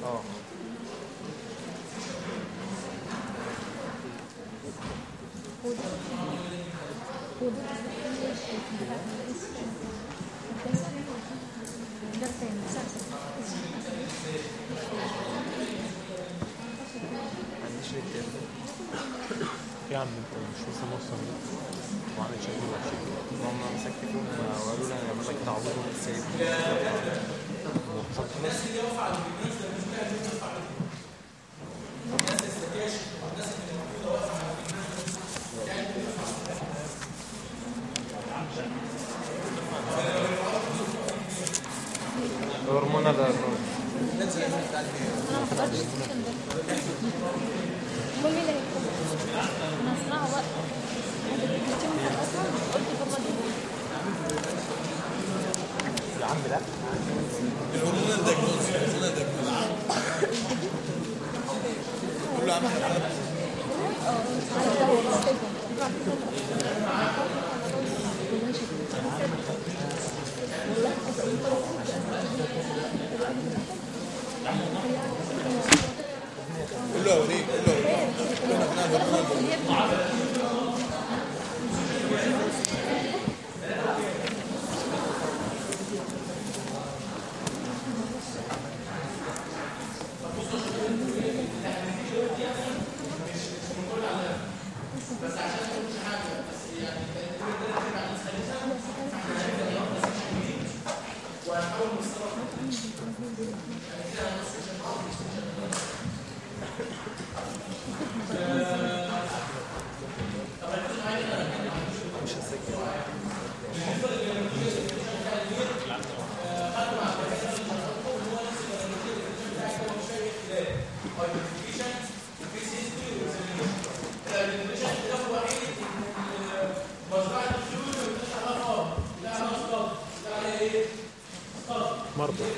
اه عنديش ريت يا عم انت مش لسه موصل وعامل شكل وحش هم مسكت فيهم وقالوا لي انا اعمل لك تعويض وتسيب هرمون الهرمون انا ما حضرتش السكن ده امال مين اللي هيكون انا هسمعه بقى انت محضرتها قلت طب ما تجيبوها. يا عم لا عارف ده هو مستيقظ. قول له اوريك قول له احنا بنعمل هرمون مرضى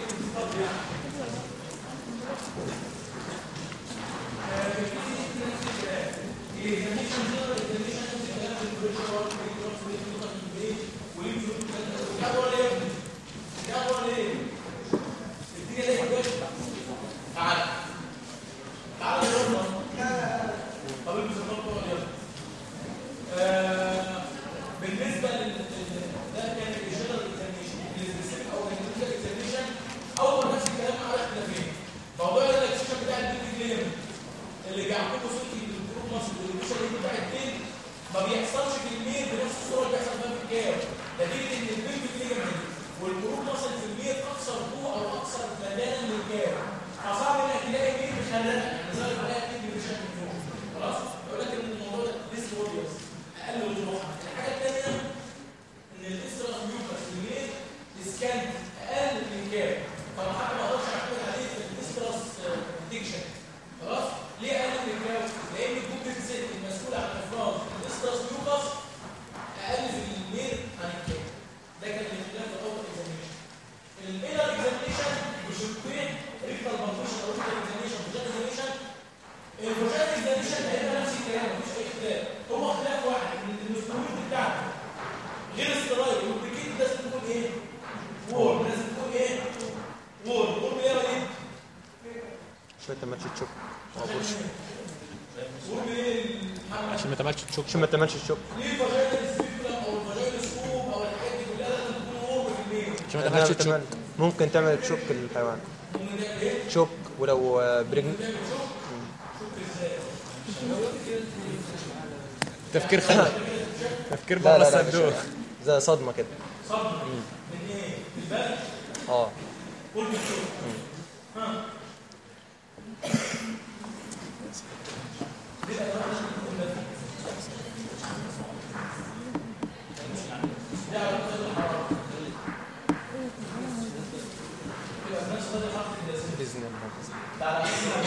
بالنسبه لل ده كان الجنرال اكزامينشن السبيسيفيك او الانترنال اكزامينشن اول نفس الكلام على اختلافين موضوع الاكسشن بتاع البيت كليم اللي بيعقبه صوت الجروب مصر والانترنال بتاع الدين ما بيحصلش في الميل بنفس الصوره اللي بيحصل فيها في الكاو نتيجه ان البيت كليم والجروب مصر في الميل اكثر قوه او اكثر مجالا من الكاو فصعب انك تلاقي ميل مخلله يعني ظاهر عليها كتير بشكل فوق خلاص يقول لك ان الموضوع ده ليس اوديوس اقل وضوحا الحاجه الثانيه ان الاسترس ميوكس الميل اسكان اقل من كام طبعا حتى ما اقدرش اعتمد عليه في الاسترس ديكشن خلاص ليه اقل من كام لان الجوجل سيت المسؤول عن افراز الاسترس ميوكس اقل في الميل عن الكام ده كان الاختلاف في اول اكزامينشن الايلر اكزامينشن بشقين ريكتال بانكشن او ريكتال اكزامينشن فوجان اكزامينشن الفوجان اكزامينشن هيبقى نفس الكلام مفيش اي اختلاف هو اختلاف واحد ان الانسترومنت بتاعته غير استرايل والبريكيت لازم تكون ايه؟ وول لازم تكون ايه؟ وول وول بيقرا ايه؟ شويه ما تشوك وول ايه محمد عشان ما تعملش تشوك عشان ما تعملش الشوك ليه الفاجينا سبيكولم او الفاجينا سكوب او الحاجات دي كلها لازم تكون وول في الميل عشان ما لأنها تعملش تشوك بتعمل- ممكن تعمل تشوك للحيوان ومن ده ايه؟ تشوك ولو بريجن تفكير خلق تفكير لا بره لا لا الصندوق مش- زي صدمه كده صدمه من ايه؟ من البلد اه كل بتشوف ها باذن الله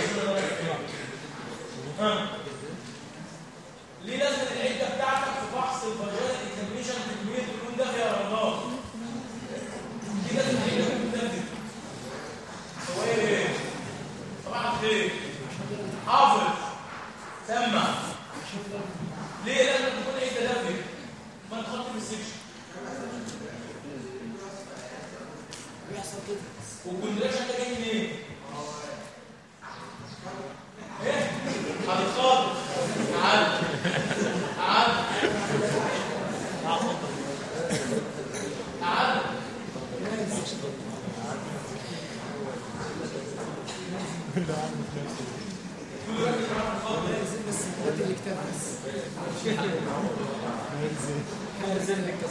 ليه لازم العده بتاعتك في فحص الفاجينا اكزامينشن في الميل تكون دافيه يا رمضان؟ ليه لازم العده تكون دافيه؟ هو ايه؟ صباح الخير حافظ سمع ليه لازم تكون عده دافيه؟ ما انت خدت في السكشن والكونتراكشن ده جاي منين؟ كله عامل في نفسه نزل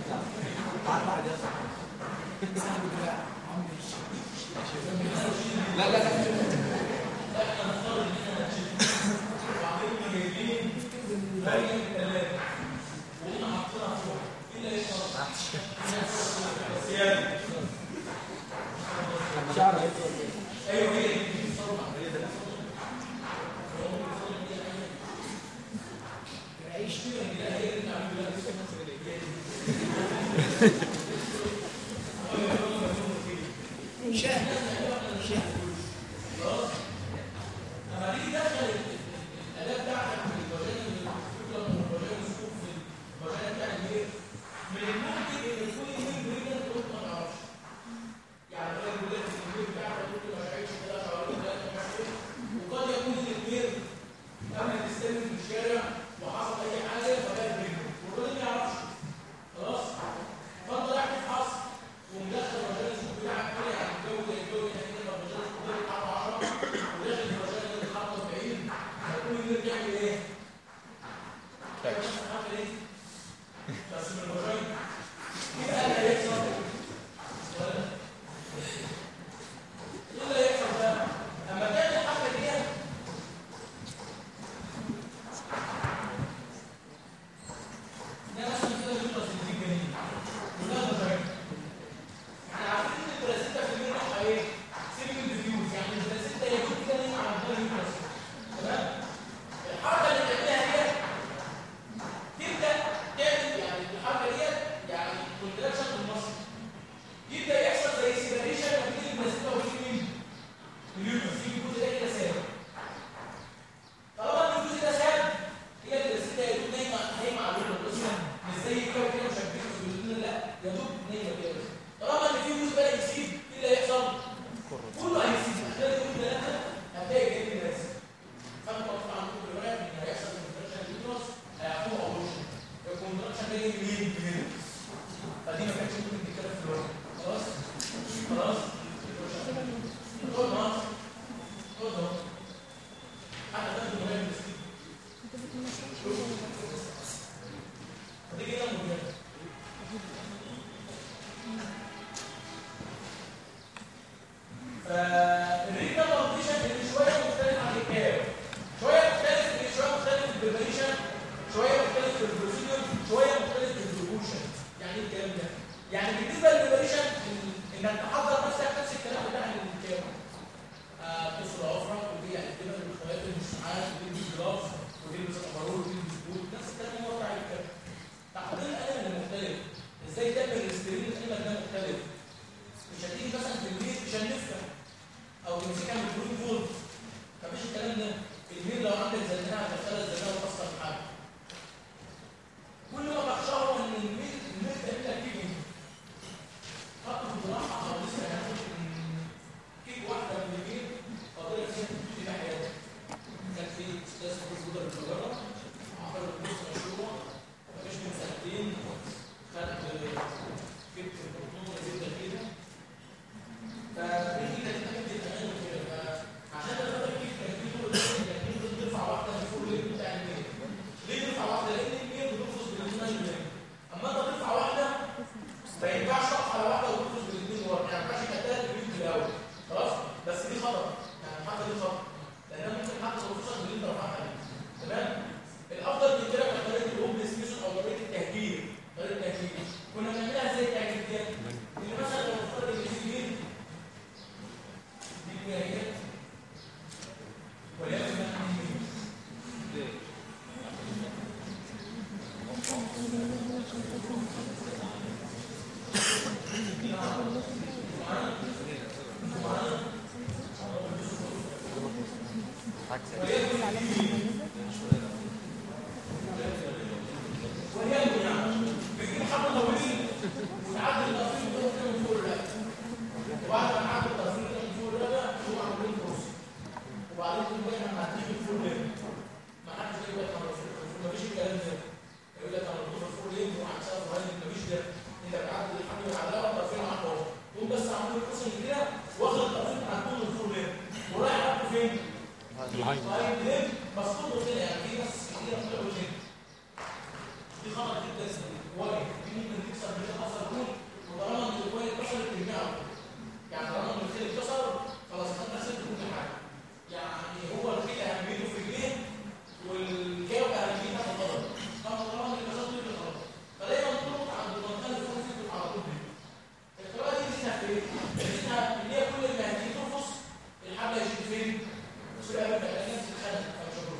فالريتنا كونديشن اللي شويه مختلف عن الكاب شويه مختلف في شويه مختلف في البريبريشن شويه مختلف في البروسيدور شويه مختلف في البروبوشن يعني ايه الكلام ده؟ يعني بالنسبه للبريبريشن انك تحضر نفسك نفس الكلام بتاع الكاب تصل عفره ودي الدماغ الخلايا المشتعلات وتلبس جلافز وتلبس افرول وتلبس بوت نفس الكلام هو بتاع الكاب تحضير الالم اللي مختلف ازاي تعمل الاسترين الالم ده مختلف مش هتيجي مثلا في البيت مش هنفهم او تمسكها من البلوت فولت مفيش الكلام ده الميل لو عندك زنانه هتدخلها الزنانه وتاثر في حاجه كل ما بخشاه ان الميل الميل تعمل لك كيك خط في الجراحه او لسه هناخد كيك واحده من الميل قادره فيها تبتدي بحياتك كان في استاذ في الجوده الصغيره عمل نص مشروع مفيش من سنتين خد كيك البروتون زبده كده فدي كانت بتدي تمام كده فعشان الراجل كيف كان في طول كان في ترفع واحده من فوق الليل بتاع الميل ليه ترفع واحده؟ لان الميل بتفرز بالاثنين الميل اما انت ترفع واحده ما ينفعش تقف على واحده وتفرز بالاثنين ورا يعني ما ينفعش تحتاج الميل في الاول خلاص بس دي خطر يعني حتى دي خطر لانها ممكن حتى توصل باللي انت رفعها دي تمام الافضل من كده كانت طريقه الاوبن سبيشن او طريقه التهجير طريقه التهجير كنا بنعملها ازاي التهجير دي؟ اللي مثلا لو افترض ان في ميل دي الجاهية ولكن نحن نميل وليكن يعني بنجيب حبل طويل ونعدل الطرفين دول كده من فوق الرقبه وبعد ما نعدل الطرفين كده من فوق الرقبه نقوم عاملين كرسي وبعدين نقوم احنا معديين الفول لين ما حدش يقول لك انا رفضت الفول مفيش الكلام ده يقول لك انا رفضت الفول لين وعكسها صغير مفيش ده انت بتعدل الحبل على الطرفين معاك اهو تقوم بس عامل كرسي من كده واخد الطرفين عندهم الفول لين ورايح الهايم طيب ليه؟ بس برضه كده يعني في ناس كتير بتقول كده دي خطر جدا اسمها وايد دي ممكن تكسر من اثر كون وطالما ان الكوين اتكسر ترجعه يعني طالما ان الخيل اتكسر خلاص انت خسرت كل حاجه يعني هو الخيل اهميته في رجليه والكاو اهميته في القدم طبعا طالما ان الكسر في القدم فدايما تروح عند المنطقه اللي فوق فيه على طول دي القراءه دي ميزتها في ايه؟ ميزتها ان هي كل ما هتيجي ترفص الحبل هيشد فين؟ في الأبد نفس الخلل مش هتروح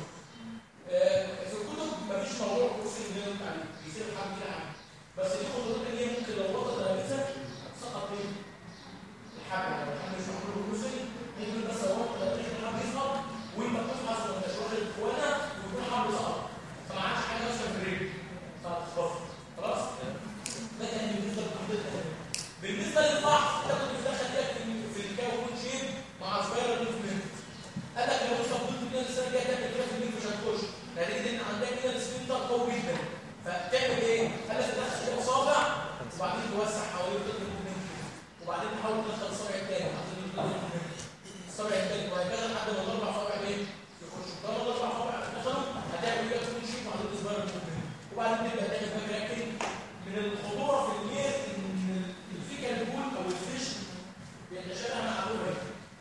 في الكتب مفيش موضوع كرسي اللي انت عليه بيصير الحمد كده عادي بس دي خطوات اللي هي ممكن لو وصل تلاميذك سقط فين؟ الحبل لو الحبل مش محمول كرسي ممكن بس لو وصل تلاميذك الحبل يسقط وانت بتفحص وانت مش واخد اخوانا ويكون الحبل سقط فما عادش حاجه مثلا في الرجل فهتتبطل خلاص؟ ده كان بالنسبه للتحضير الأدبي. بالنسبه للفحص تاخد بتدخل كده في في الكاو شيب مع سبايرال موفمنت قال لك لو انت فضلت كده السنه الجايه تعمل كده في الميك مش هتخش نتيجه ان عندك كده السبنتر قوي جدا فتعمل ايه؟ قال لك تدخل كده اصابع وبعدين توسع حوالين الرجل الموفمنت وبعدين تحاول تدخل الصابع الثاني وبعدين الرجل الموفمنت الصابع الثاني وهكذا لحد ما الاربع صوابع ايه؟ يخشوا طالما الاربع صوابع دخلوا هتعمل كده في شيء وبعدين سبايرال موفمنت وبعدين تبدا تعمل باك راكن من الخطوره في المير ان الفيكال بول او الفيش بيتشابه مع الروبر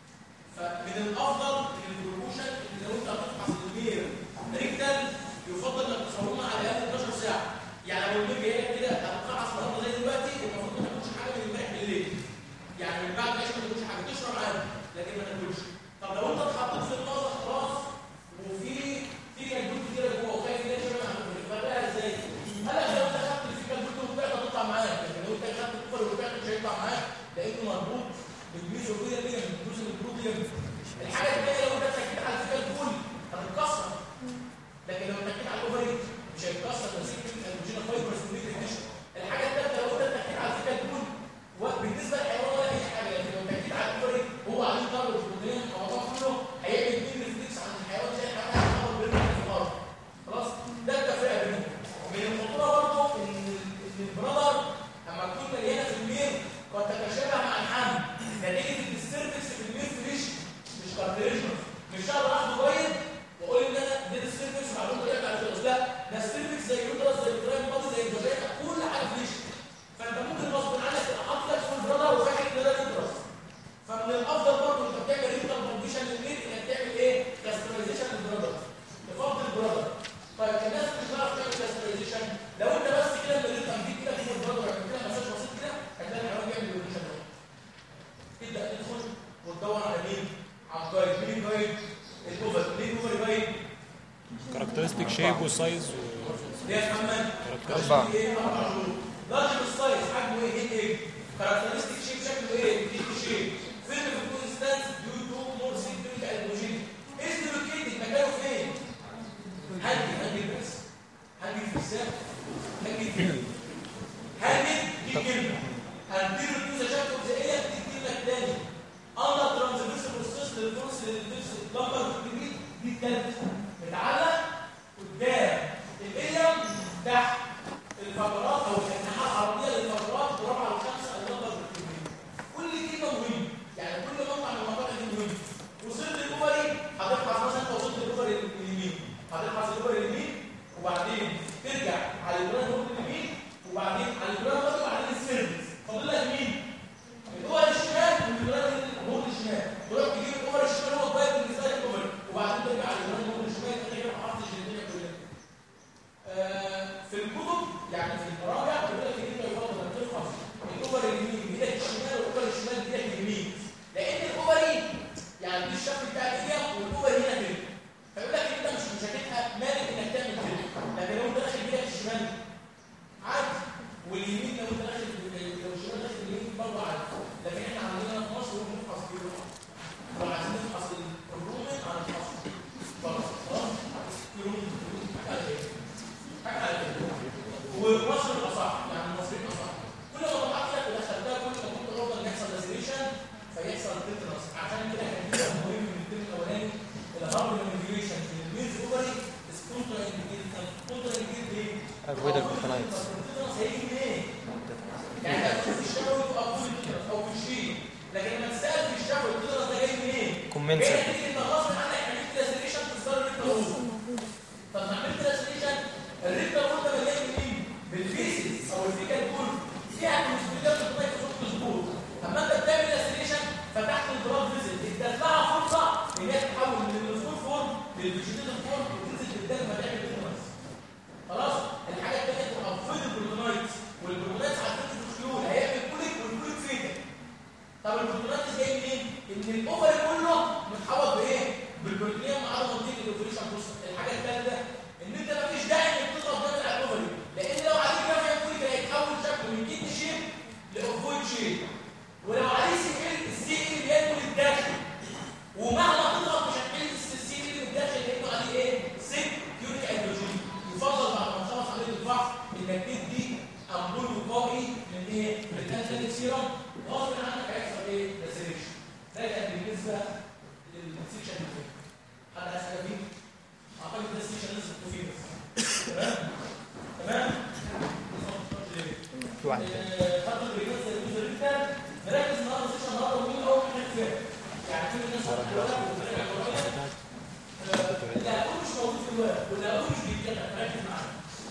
فمن الافضل ان البروموشن ان لو انت هتفحص المير ريكتال يفضل انك تصورها على الاقل 12 ساعه يعني لو المير جاي لك كده هتفحص النهارده زي دلوقتي المفروض ما تاكلش حاجه من امبارح بالليل يعني من بعد العشاء ما تاكلش حاجه تشرب عادي لكن ما تاكلش طب لو انت اتحطيت في الطازه خلاص وفي في كلبوت كتير جوه وخايف ان انت تشرب فبقى ازاي؟ هل لو انت خدت في كلبوت وبتاعت هتطلع معاك لكن لو انت خدت الكفر وبتاعت مش هيطلع معاك لانه مربوط بالميزوفيا دي بالجزء البروتين الحاجه الثانيه لو انت اتكيت على الفكره الفول هتتكسر لكن لو اتكيت على الاوفري مش هيتكسر نتيجه الالوجين فايبرز والنيوتريشن الحاجه الثالثه لو انت اتكيت على الفكره الفول بالنسبه للحيوان ولا اي حاجه لكن لو اتكيت على الاوفري هو عليه ضرب البروتين الموضوع كله هيعمل بين ريفلكس عن الحيوان زي الحيوان هيحاول بيرمي في الارض خلاص ده التفرقه بينهم من الخطوره برضه ان ان البرادر اما تكون مليانه في المير قد تتشابه مع الحمل نتيجه ان السيرفكس في المير فريش مش كارتريجنس مش هقدر اخده بايد واقول ان انا دي السيرفكس معلومه طريقه على الفلوس لا ده السيرفكس زي اليوترس زي الترايم بادي زي الفاجينا كل حاجه فريش فانت ممكن غصب عنك تبقى حاطط لك في البرادر وفاكر ان ده اليوترس فمن الافضل برضه انت بتعمل ريتال كونديشن للمير انك تعمل ايه؟ كاسترايزيشن للبرادر تفضل البرادر طيب الناس مش بتعرف تعمل كاسترايزيشن لو انت بس كده من الريتال دي كده في البرادر يعني كده مساج بسيط كده هتلاقي الحيوان بيعمل الكونديشن ده تبدا تدخل وتدور على مين؟ على الجايد مين الجايد؟ الاوفر مين الاوفر جايد؟ كاركترستيك شيب وسايز ليه يا محمد؟ أربعة. ايه؟ اربع شهور لارج السايز حجمه ايه؟ هيد ايه؟ كاركترستيك شيب شكله ايه؟ دي شيب فيلم في كونستانس ديو تو مور سيكتوريك البوجين از لوكيتد مكانه فين؟ هنجي هنجي بس هنجي في الساق هنجي في هنجي دي كلمه هنديله الجزء شكله جزئيه دي كلمه تاني اندر ترانزفيرس بروسيس للفورس للفيرس لمبر دي دي الثالثه متعلق قدام الاليم تحت الفقرات او الاجنحه العرضيه للفقرات بربع الخمسه اللمبر بالكميه كل كلمه مهمه يعني كل مقطع من المقاطع دي مهم وصلت الاوفري هتفحص مثلا انت وصلت الاوفري اليمين هتفحص الاوفري اليمين وبعدين ترجع على الجران هورن اليمين وبعدين على الجران هورن وبعدين السيرفس فاضل لك مين؟ الاوفر الشمال والجران هورن الشمال تروح تجيب الاوفر الشمال هو كويس بالنسبه لك الاوفر وبعدين ترجع على الجران هورن الشمال انت كده ما حطيتش الدنيا كلها آه، في الكتب يعني في المراجع بيقول لك ان انت يفضل انك تفحص الاوفر اليمين بايدك الشمال والاوفر الشمال بايدك اليمين لان الاوفري يعني دي الشكل بتاع الايديا والاوفر هنا كده فيقول لك انت مش مش هتبقى مالك انك تعمل كده لكن لو انت داخل بايدك الشمال عادي واليمين لو انت داخل لو الشمال داخل اليمين برضه عادي لكن احنا عندنا في مصر بنفحص كده لو عايزين نفحص الرومن على الفحص خلاص خلاص الرومن حاجه على كده حاجه على كده ومصر الاصح يعني المصريين اصح كل ما طلعت لك ودخلتها كل ما كنت تفضل ان يحصل ريزريشن فيحصل تيتنس عشان كده كان في مهم من الترم الاولاني الهارد ريجوليشن في الميز اوفري از كونترا انديكيتد كونترا انديكيتد ايه؟ Avoid البروتونايتس. التيتنس هيجي منين؟ يعني انت هتشوف في الشفوي او في التيتنس او في الشيل لكن لما تسال في الشفوي التيتنس ده جاي منين؟ Commensurate. جاي نتيجه ان غصب عنك عملت ريزريشن ان الاوفري كله متحوط بايه بالبروتين مع عدم منطقه الاوفريشن بص الحاجه الثالثه ان انت مفيش داعي انك تضغط جامد على الاوفري لان لو عليه جرافيك فوليك هيتحول شكله من كيدني شيب لاوفويد شيب ولو عليه سي ال السي ال بينمو للداخل ومهما تضغط مش هتحل السي ال للداخل لانه عليه ايه سيك يوريك هيدروجين يفضل بعد ما تخلص عمليه الفحص انك تدي امبول وقائي من ايه من الانتي سيرم غصب عنك هيحصل ايه ريسيرش ده كان بالنسبه للسيكشن اللي فات حد عايز حاجه فيه اعتقد ده السيكشن لسه فيه تمام تمام في واحد خط البريكات زي الجزء جدا نركز النهارده سيكشن النهارده مين اول حاجه فيها يعني كل الناس اللي هقول مش موجود في الورق واللي هقول مش بيتكلم ركز معايا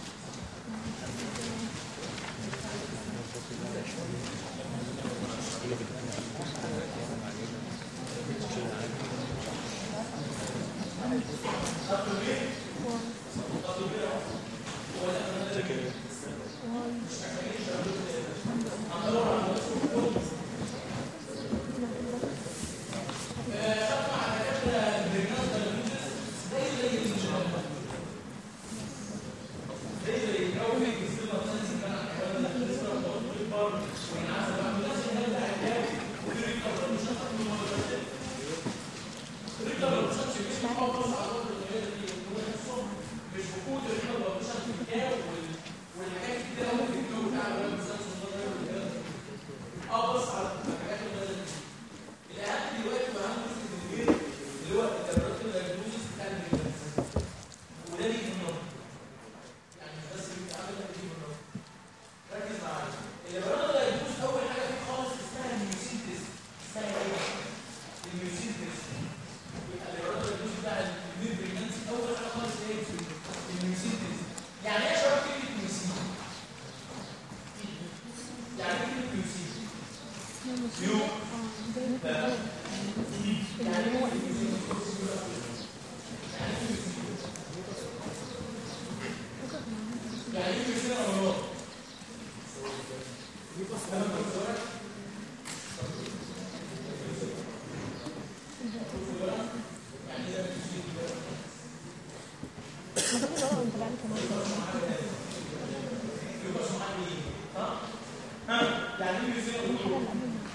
يعني ايه يا شباب كلمه ميوسين؟ يعني ايه كلمه ميوسين؟ ميو يعني هو يعني ايه ميوسين امراض؟ يعني ايه ميوسين امراض؟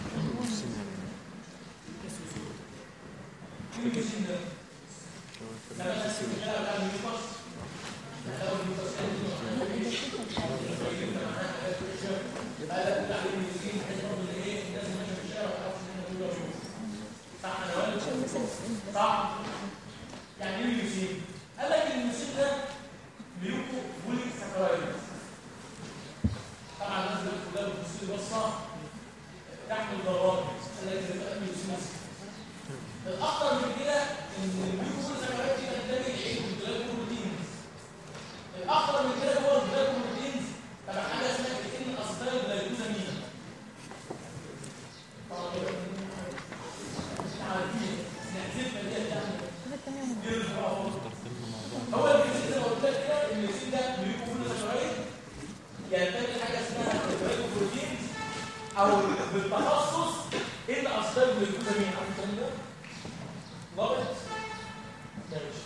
ايه ميوسين ده؟ لا لا لا لا ميوكس صح يعني ايه ميوسين قال لك الميوسين ده ميوكو بوليك ساكرايد طبعا الناس اللي كلها بتبص لي بصه تحمل ضربات قال لك ده بقى ميوسين الاخطر من كده ان الميوكو بوليك ساكرايد دي بتنتمي لايه الجلايكوبروتينز الاخطر من كده هو الجلايكوبروتينز تبع حاجه اسمها ان اسيتايل جلايكوزامين طبعا كده احنا عارفين نحسبها دي يعني هو الميوسين زي ما قلت لك كده الميوسين ده ميوكوبوليساكرايد ينتمي لحاجه اسمها الجلايكوبروتينز او بالتخصص ان اسيتايل جلايكوزامين عارف الكلام ده؟ ضابط؟ ماشي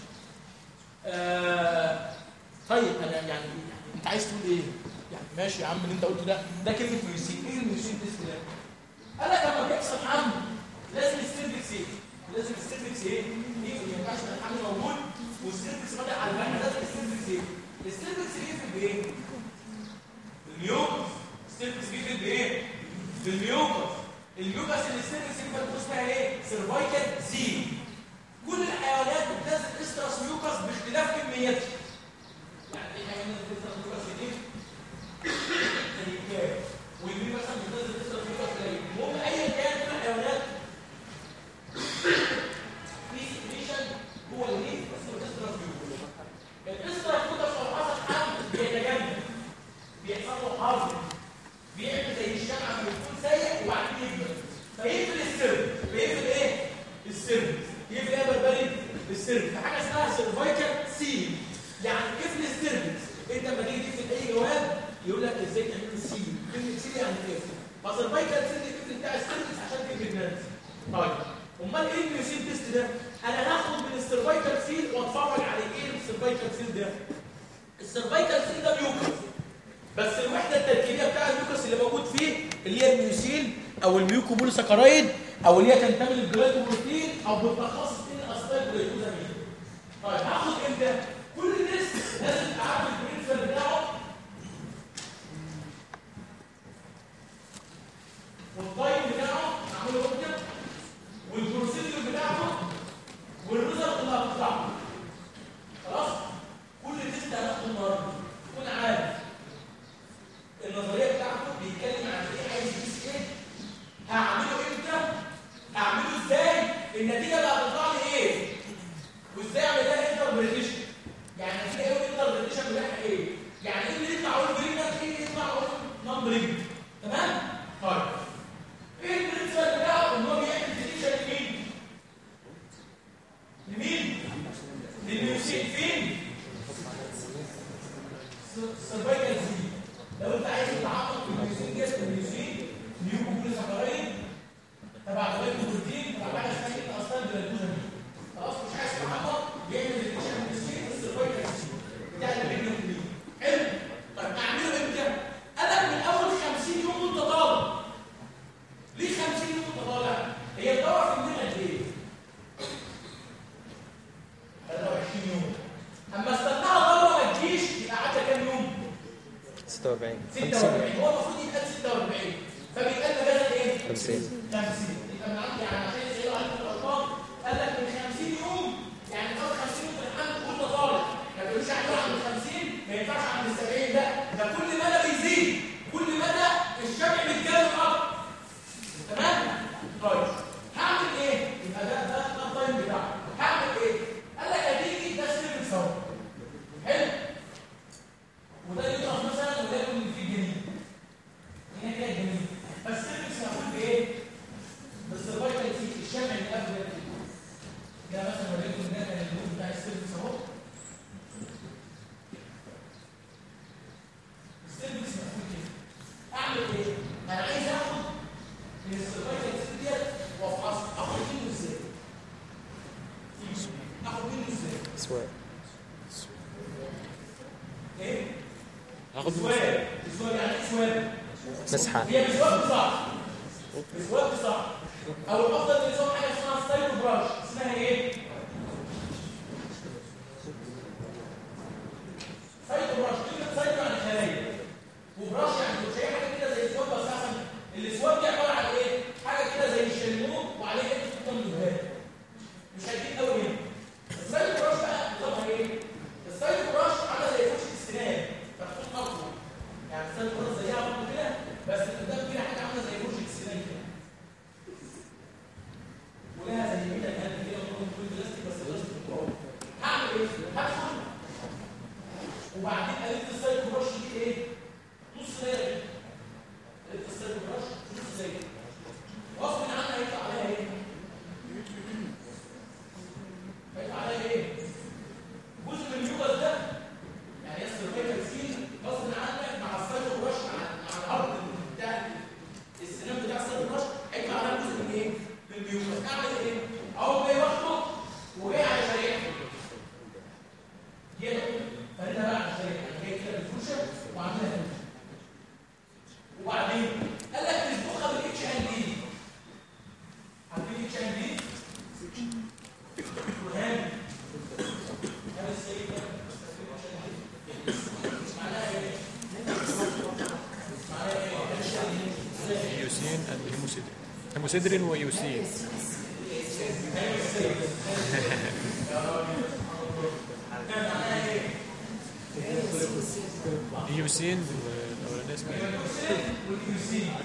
آه طيب انا يعني انت عايز تقول ايه؟ يعني ماشي يا عم اللي انت قلته ده ده كلمه ميوسين ايه الميوسين تيست ده؟ قال لك لما بيحصل حمل لازم السيرفكس ايه؟ لازم السيرفكس ايه؟ ايه ما ينفعش يبقى الحمل موجود والسيرفكس بدا على البحر لازم السيرفكس ايه؟ السيرفكس بيقفل بايه؟ بالميوكس السيرفكس بيقفل بايه؟ بالميوكس الميوكس اللي السيرفكس بيبقى اسمها ايه؟ سيرفايكال سي كل الحيوانات بتنزل استرس ميوكس باختلاف كميتها يعني في حيوانات بتنزل ميوكس كتير زي الكلاب والمين مثلا بتنزل استرس ميوكس قليل المهم ايا كان كل الحيوانات في سكريشن جوه الريف اسمه الاسترس ميوكس الاسترس ميوكس لو حصل حمل بيتجمد بيحصل له حرب بيعمل زي الشمعة من يكون سيء وبعدين يكبر فيقفل السر بيقفل ايه؟ السر يقفل ايه يا بربري؟ السر في حاجه اسمها سيرفايكال سيل امال ايه الميوسين تيست ده انا هاخد من السيرفايكال سيل واتفرج على ايه السيرفايكال سيل ده السيرفايكال سيل ده ميوكس بس الوحده التركيبيه بتاع الميوكس اللي موجود فيه اللي هي الميوسين او الميوكوبوليساكرايد او اللي هي تنتمي للجلايكوبروتين او بالتخصص ان اصلا جلايكوزامين طيب هاخد امتى كل تيست لازم اعمل البرنسبل بتاعه والتايم بتاعه اعمله امتى والبروسيدور بتاعته والريزلت اللي هتطلع خلاص كل تيست هناخده النهارده تكون عارف النظريه بتاعته بيتكلم عن ايه عايز يقيس ايه هعمله امتى هعمله ازاي النتيجه اللي هتطلع لي ايه وازاي اعمل ده انتربريتيشن يعني النتيجه ايه والانتربريتيشن بتاعها ايه يعني ايه اللي يطلع اقول جرين ده ايه اللي يطلع اقول نمبرنج تمام طيب ايه البرنسبل بتاعه ان هو بيعمل ديتيشن لمين لمين للميوسين فين سيرفايكال سي لو انت عايز تتعاطف في الميوسين جسم الميوسين نيوكوبوليساكرايد تبع طريقه البروتين تبع حاجه اسمها كده اصلا جلايكوزامين خلاص مش عايز تتعاطف بيعمل ديتيشن للميوسين السيرفايكال سي بتاع البرنسبل حلو طيب اعمله امتى؟ انا من اول 50 يوم وانت طالب ليه 50 يوم وانت طالع؟ هي الدوره في الدنيا قد ايه؟ 23 يوم اما استناها دوره ما تجيش يبقى قعدت كام يوم؟ 46 46 هو المفروض يتقال 46 فبيتقال مجازا ايه؟ 50 50 يبقى من عندي يعني عشان يسالوا عليك الارقام قال لك من 50 يوم يعني اول 50 يوم في الحمل وانت طالع ما تقولش هيروح عند 50 ما ينفعش عند ال 70 لا ده كل مدى بيزيد كل مدى الشمع بيتكلم اكتر تمام؟ طيب هعمل ايه؟ يبقى ده ده ده التايم بتاعي هعمل ايه؟ قال لك هتيجي ده سيرفيس اهو حلو وده يطلع مثلا وليكن في جنيه هنا كده جنيه بس السيرفيس معمول بايه؟ بالسيرفايكال سيت الشمع اللي قبل ده ده مثلا وليكن ده كان اللون بتاع السيرفيس اهو السيرفيس معمول كده اعمل ايه؟ انا عايز اخد من السيرفايكال سيت ديت وافحصها اخد منه ازاي؟ اخد منه ازاي؟ سواء ايه؟ هاخد من سؤال سؤال يعني ايه سؤال؟ مسحة هي مش وقت صح مش وقت صح او الافضل نظام حاجه اسمها ستايل براش اسمها ايه؟ سايت براش كلمه سايت يعني خلايا وبراش يعني مش هي حاجه كده زي السواد بس احسن السواد دي عباره عن ايه؟ حاجه كده زي الشلمون وعليه حته سكر من مش هتجيب قوي هنا السايد براش بقى نظامها ايه؟ السايد براش عامله زي فرشه السنان مفتوح اقوى يعني السايد براش زيها برضه كده بس قدام كده حاجه عامله زي فرشه السنان كده ولها زي ميتا كده كده برضه كل بلاستيك بس بلاستيك بتوعه هعمل ايه؟ هدخل وبعدين قلت السايد براش دي ايه؟ نص دايره كده قلت السايد براش نص دايره غصب عنها هيطلع عليها ايه؟ هيطلع عليها ايه؟ جزء من اليوجا ده يعني يصل كده كتير غصب عنك مع السايد براش مع مع الارض بتاع السنان بتاع السايد براش هيطلع عليها جزء من ايه؟ من اليوجا اعمل ايه؟ اول ما يوقفه وجاي على شريحه كده فانت بقى على شريحه جاي كده بالفرشه وعاملها هنا وبعدين قال لك تسبخها بالاتش ان دي عارفين اتش ان دي؟ برهان هذا السيد ده معناها ايه؟ معناها ايه؟ يوسين اند هيموسيدرين هيموسيدرين ويوسين يوسين الاولانيه اسمها ايه؟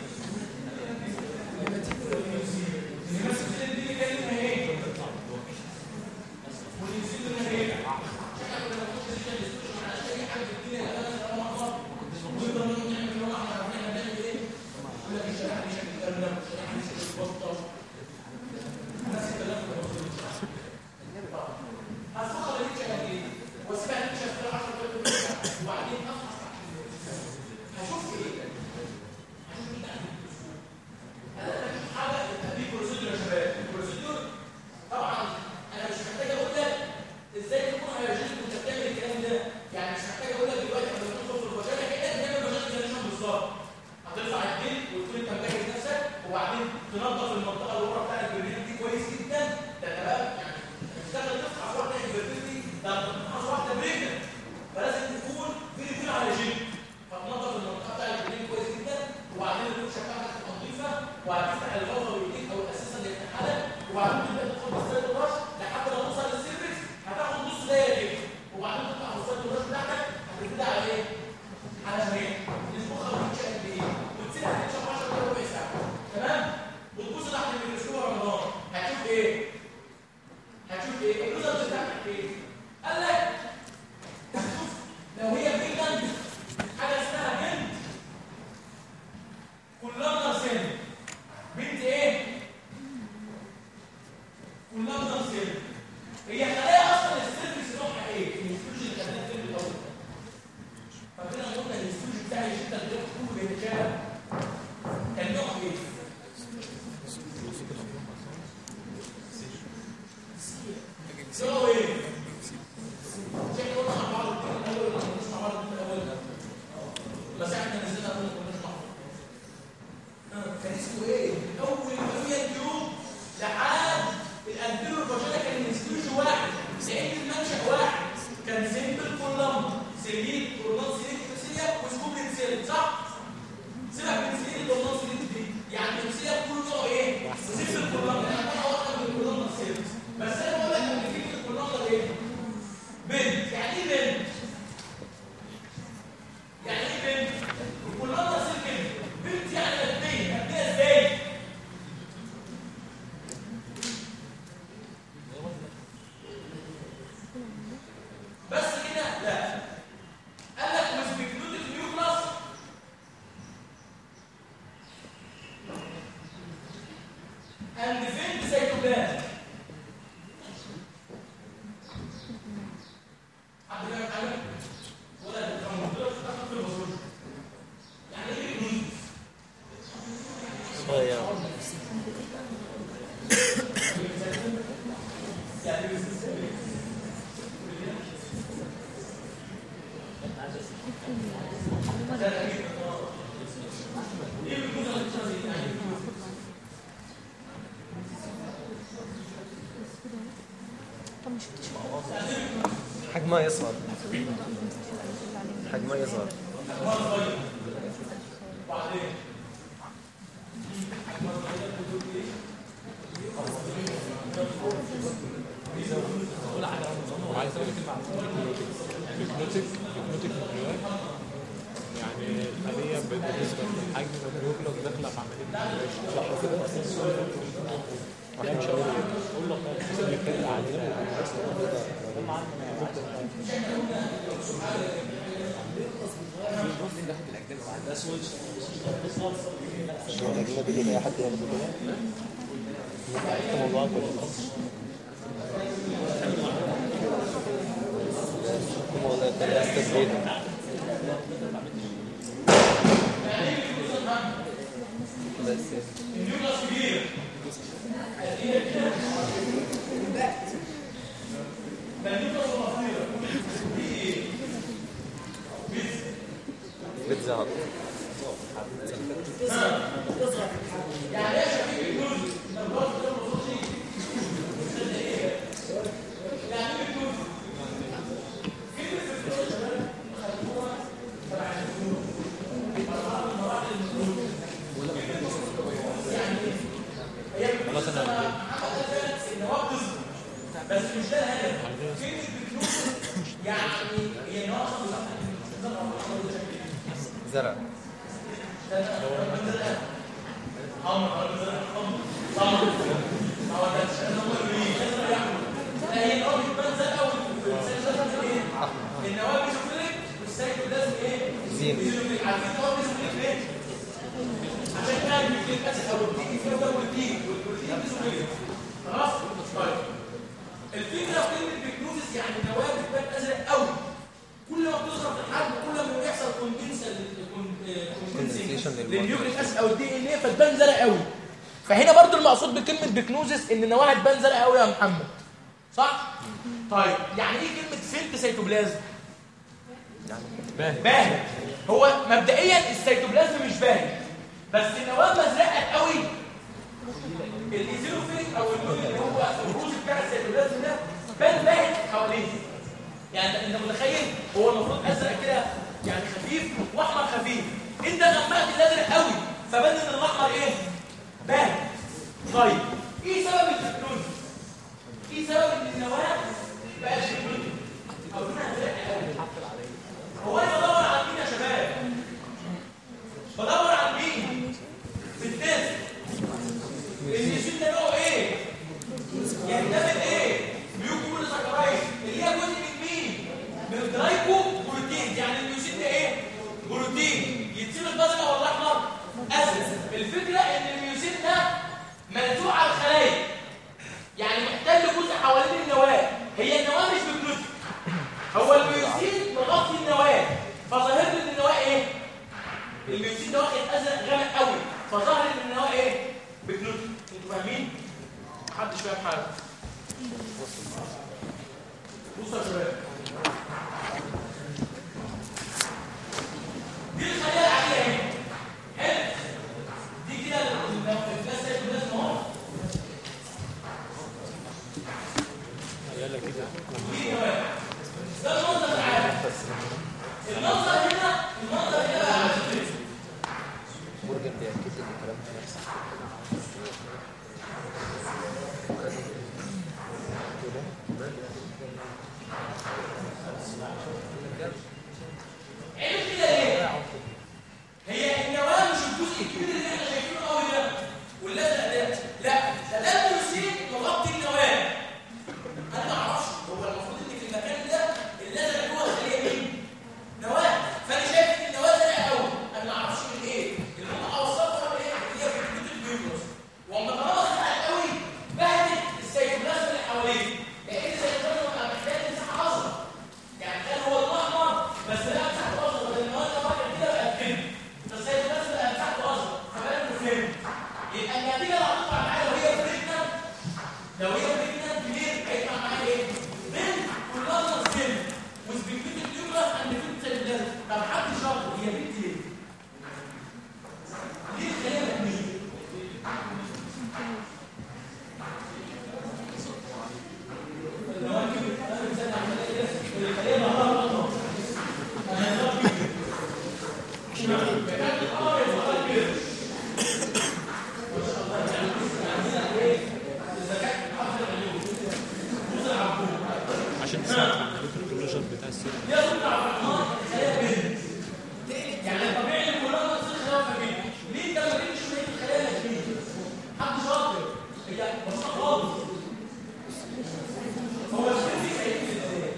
هسبخها بالاتش ان دي واسيبها تنشف في 10 دقايق وبعدين افحص هشوف ايه؟ هشوف ايه السيتوبلاش لحد ما توصل للسيرفكس هتاخد نص دقيقه كده وبعدين تطلع على السيتوبلاش بتاعتك هتبتدي على ايه؟ على شريان اسبوع خمس قد ايه؟ وتسيبها تتشرب 10 دقايق ربع ساعه تمام؟ وتبص تحت الميكروسكوب رمضان هتشوف ايه؟ هتشوف ايه؟ الريزلت بتاعتك ايه؟ قال لك هتشوف لو هي بريجنانت حاجه اسمها بنت كلها سن بنت ايه؟ كلها سن هي خلايا اصلا السيرفكس نوعها ايه؟ الانستروجين اللي خدناه الترم الاول فكده قلنا الانستروجين بتاع الشتا اللي كله بيتشابه كان نوعه ايه؟ نوعه ايه؟ مش احنا قلنا مع بعض الترم الاول ولا ما كناش مع بعض الترم الاول بس احنا نزلنا قلنا ما كناش مع بعض كان اسمه ايه؟ من اول ما هي الجيوب لحد الانتيريور فاجينا كان الانستروجين واحد لان المنشا واحد كان سيمبل كولم سيليت كولم سيليت سيليا وسكوبين سيليت صح؟ سيبك من سيليت كولم سيليت دي يعني السيليا كله نوع ايه؟ سيمبل كولم يعني انا واحد من الكولم سيليت بس انا بقول لك ان فكره الكولم ده ايه؟ بنت يعني ايه بنت؟ يعني ايه بنت؟ الكولم ده سيليت بنت يعني ماديه ماديه ازاي؟ بس كده لا قال لك وسبكنوت النيوكلاس and defend cytoplasm حد فاهم حاجه ولا تفهموا دول في البصور يعني ايه بنوز صغير طب ما شفتش حجمها يصغر حجمها يصغر وعايز اقول لك الهيبنوتيك هيبنوتيك نيوكليار يعني الخليه بالنسبه لحجم النيوكليوس داخله في عمليه صح كده لا مش هقول قول له خالص اللي كان عليه الأجنبي كده أي حد ياخده كده ممكن الموضوع كله الموضوع ده استثبيت بس النيوكلاس كبير فالنيوكلاس مصيره بتزهق يعني ايه شبيه الجزء لو الجزء ده ما وصلش يعني ايه الجزء خلاص انا النواه بتظهر بس مش ده الهدف كلمه بتنوز يعني هي نواه زرع هي نواه بتبان زي الاول النواه بيزوفيليك والسايكلوبلازم ايه؟ زين بيزوفيليك عارفين النواه بيزوفيليك ليه؟ عشان كده النيوكليك اسيد او البروتين فيه ده والبروتين والبروتين بيزوفيليك خلاص؟ طيب الفكره في كلمه بيكنوزس يعني النواه بتبان ازرق قوي كل ما بتصغر في الحجم كل ما بيحصل كوندنسل Condensation للwater. للنيوكليك اسيد او الدي ان ايه فتبان زرق قوي فهنا برضو المقصود بكلمه بيكنوزس ان النواه هتبان زرق قوي يا محمد صح طيب يعني ايه كلمه فيلت سيتوبلازم باهي باهت هو مبدئيا السيتوبلازم مش باهت بس النواه مزرقه قوي الايزيروفيليك او اللون اللي هو الروز بتاع السيتوبلازم ده بان باهت حواليه يعني انت متخيل هو المفروض ازرق كده يعني خفيف واحمر خفيف انت غمقت الازرق قوي فبان ان الاحمر ايه باهت طيب ايه سبب التكنولوجيا هي النواه مش بتنوت هو الميوسين مغطي النواه فظاهر ان النواه ايه الميوسين ده واخد ازرق غامق قوي فظهر ان النواه ايه بتنوت انتوا فاهمين محدش فاهم حاجه بصوا يا شباب دي الخليه العاديه اهي حلو دي كده الناس الناس اهو يلا كده ده المنظر العام المنظر هنا المنظر هنا بقى عامل ازاي؟ مورجان بيأكد لي الكلام ده نفسه عرف كده ليه؟ هي النواه مش الجزء الكبير اللي احنا شايفينه قوي ده واللزق ده لا ده ده البروسين مغطي النواه انا ما اعرفش هو المفروض ان في المكان ده اللزق جوه الخليه مين؟ نواه فانا شايف ان النواه زرقاء قوي انا ما اعرفش من ايه اللي ممكن اوصفها بايه؟ اللي هي بتكتب البيوتروس واما طالما زرقاء قوي بهدت السيتوبلازم اللي حواليه لان السيتوبلازم بقى محتاج مساحه اصغر يعني كان هو الاحمر بس لا مساحته اصغر بدل ما هو كده بقى كده فالسيتوبلازم بقى مساحته اصغر فبقى انه فهم يبقى النتيجه اللي هتطلع معايا لو هي بريجنانت لو هي بريجنانت كبير هيطلع معايا ايه؟ بنت كلها سن وسبيكتيف نيوكلاس اند فيت سيتوبلازم طب حد شاطر هي بنت ليه؟ ليه الخليه مهميه؟ عشان تساعد في عمليه الكولاجين بتاع السيل يعني طبيعي ان كلنا نصير خلاف فيه ليه انت ما بتجيش شويه الخلايا فيه حد شاطر هي بسيطه خالص هو الشيء دي ازاي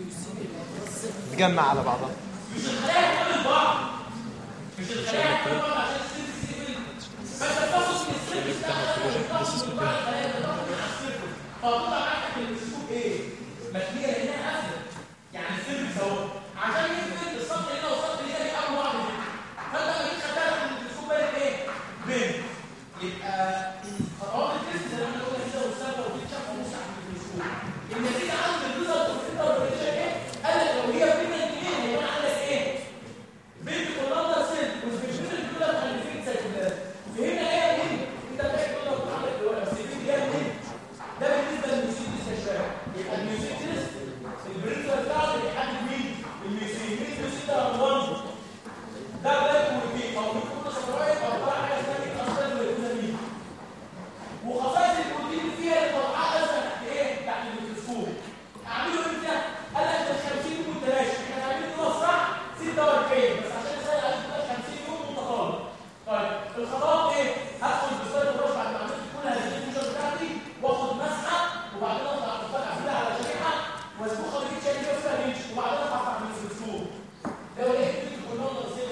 تجمع على بعضها مش الخلايا كل بعض مش الخلايا كل بعض عشان السيل سيبل فانت بتاخد من السيل بتاع الخلايا بتاخد من السيل فهتطلع معاك الميكروسكوب ايه؟ مكنيه لانها قافله يعني السيل بيسوي عشان يثبت السطح هنا والسطح هنا بيقابلوا بعض كده فانت لما جيت خدتها من الميكروسكوب بالك ايه؟ بين يبقى خطوات التست زي ما احنا قلنا كده والسبب وبتشاف ومسح من الميكروسكوب النتيجه عند الريزلت والفلتر والريشن ايه؟ قال لك لو هي بينا الاثنين هيبقى عندك ايه؟ بنت كولاندا سيل وسبيشال الكولا اللي فيه سيكولار فهمنا ايه يا مين؟ انت بتاعت كولا عندك دلوقتي بس الفيد جاي منين؟ ده بالنسبه للميوسين استشفاء يبقى الميوسين تيست البرينتر بتاعه بيحدد مين؟ الميوسين مين الميوسين ده رمضان ده بلاك بروتين او بيكون صفراء او بتاع حاجه اسمها اصلا مين وخصائص البروتين اللي فيها اللي طالعه ازرق تحت ايه؟ تحت الميكروسكوب اعمله امتى؟ قال لك ده 50 يوم متلاشى احنا عاملين ان هو صح 46 بس عشان اسال عليك ده 50 يوم متطابق طيب الخطوات ايه؟ هدخل بستايل البرش بعد ما عملت كل هذه الفيشر بتاعتي واخد مسحه وبعدين اطلع احطها اعملها على شريحه واسبوخها ريتش يعني كده فيها ريتش وبعدين اطلع على الميكروسكوب لو لقيت كل كلها نصيه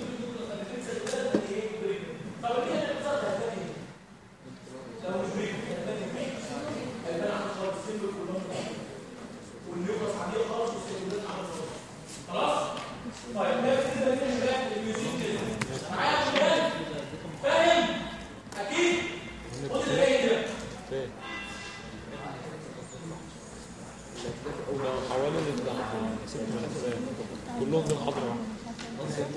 طب ليه انا بتصدق ده ايه؟ لو مش بريك هيبان على خلاص السن كلهم والنيوكلاس عاديه خالص والسيلولات عامله خالص خلاص طيب ده بالنسبه لنا يا شباب الميوزيك كده معايا يا شباب فاهم اكيد خد اللي جاي ده فين؟ ده حوالي بتاع ست ملفات كلهم من حضرة واحدة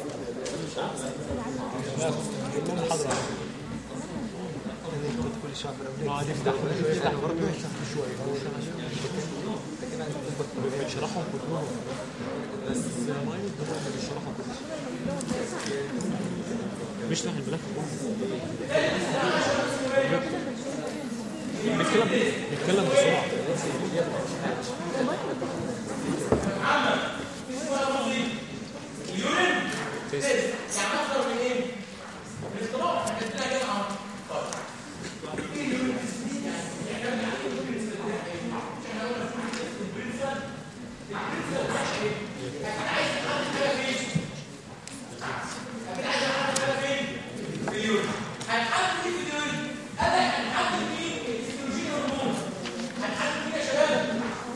لا كلهم محاضرة واحدة كنت كل شويه في نقعد نفتح نفتح برضه شوية بنشرحهم كلهم بس ما يقدر احنا بنشرحهم بيشرح الملف كله بيتكلم بيتكلم بسرعة اليورين تيست. تيست يعني اكتر من ايه؟ من الاختبار احنا عندنا جامعه طيب ايه اليورين تيست؟ يعني احنا بنعمل اليورين تيست ده ايه؟ احنا قلنا في تيست البرنسل البرنسل ده ايه؟ اكيد عايز تحدد حاجه فين؟ اكيد عايز تحدد حاجه فين؟ في اليورين هنحدد ايه في اليورين؟ قال لك هنحدد مين الاستروجين هرمون هنحدد مين يا شباب؟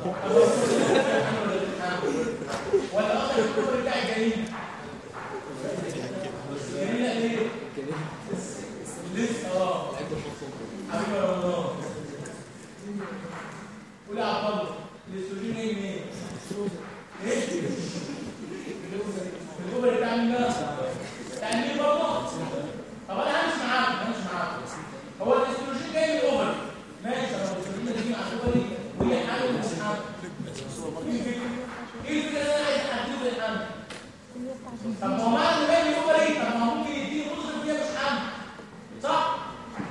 ولا اخر الكوبري بتاع الجنين جنينه ايه؟ لسه اه حبيبي يا رمضان قول يا عبد الله الاستروجين جاي منين؟ ايه؟ الكوبري بتاع مين بقى؟ بتاع مين برضه؟ طب انا همشي معاك همشي معاك هو الاستروجين جاي من الاوفر ماشي طب الاستروجين ده بيجي مع الاوفري وهي حاجه مش حاجه ايه الفكره؟ ايه الفكره اللي انا عايز احدده للحمل؟ طب ما هو معنى انه جاي من الاوفري طب ما هو ممكن يديني مصر فيها مش حمل صح؟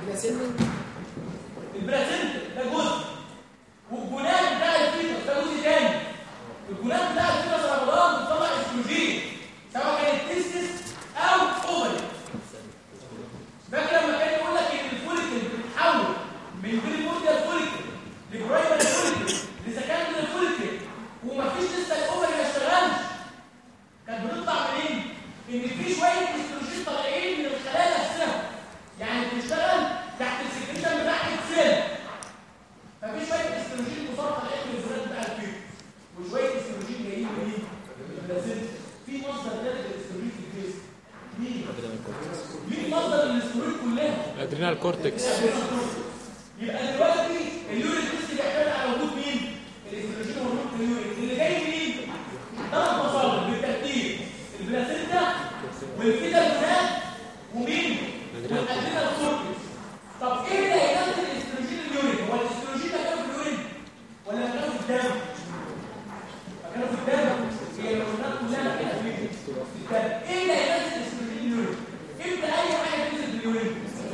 البلاسنت ده جزء والجنان بتاع الفيتوس ده جزء تاني الجنان بتاع الفيتوس يا رمضان بتطلع استروجين سواء كان التستس او اوفري فاكر لما كان يقول لك ان الفوليكل بتتحول من بريمورديال فوليكل لبرايمري فوليكل لسكندري فوليكل ومفيش لسه الاوفري ما اشتغلش كانت بتطلع منين؟ ان في شويه استروجين طالعين من الخلايا نفسها يعني بتشتغل تحت السكريشن بتاع السيل ففي شويه استروجين مصاب طالعين من الفوليكل بتاع الفيل وشويه استروجين جايين منين؟ من البلازنتا في مصدر ثالث للاستروجين في الجسم مين؟ مين مصدر الاستروجين كلها؟ الادرينال كورتكس يبقى دلوقتي اليورين تيست بيعتمد على وجود مين؟ الاستروجين موجود في اليورين اللي جاي منين؟ ثلاث مصادر بالترتيب البلاسينتا والفيتا الجنان ومين؟ والادرينال كورتكس طب ايه اللي هينزل الاستروجين اليورين؟ هو الاستروجين ده كان في اليورين ولا كان في الدم؟ كانوا في الدم هي الهرمونات كلها كده في الدم ايه اللي هينزل الاستروجين اليورين؟ امتى اي حاجه تنزل في اليورين؟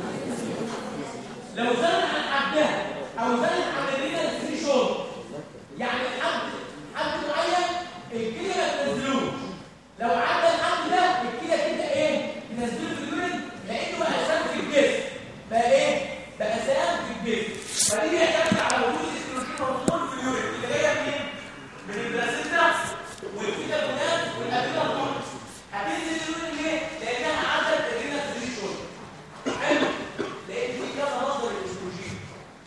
لو زاد عن حدها او زاد عن الرينال ثريشولد يعني حد حد معين الكلى ما تنزلوش لو عدى الحد ده الكلى تبدا ايه تنزله في اليورين لانه بقى سام في الجسم بقى ايه بقى سام في الجسم فدي بيعتمد على وجود الاستروجين هرمون في اليورين اللي جايه منين من البلاسينتا والفيتا جونات والادرينال كورتكس هتنزل اليورين ليه لانها عدت الرينال ثريشولد حلو لان في كذا مصدر للاستروجين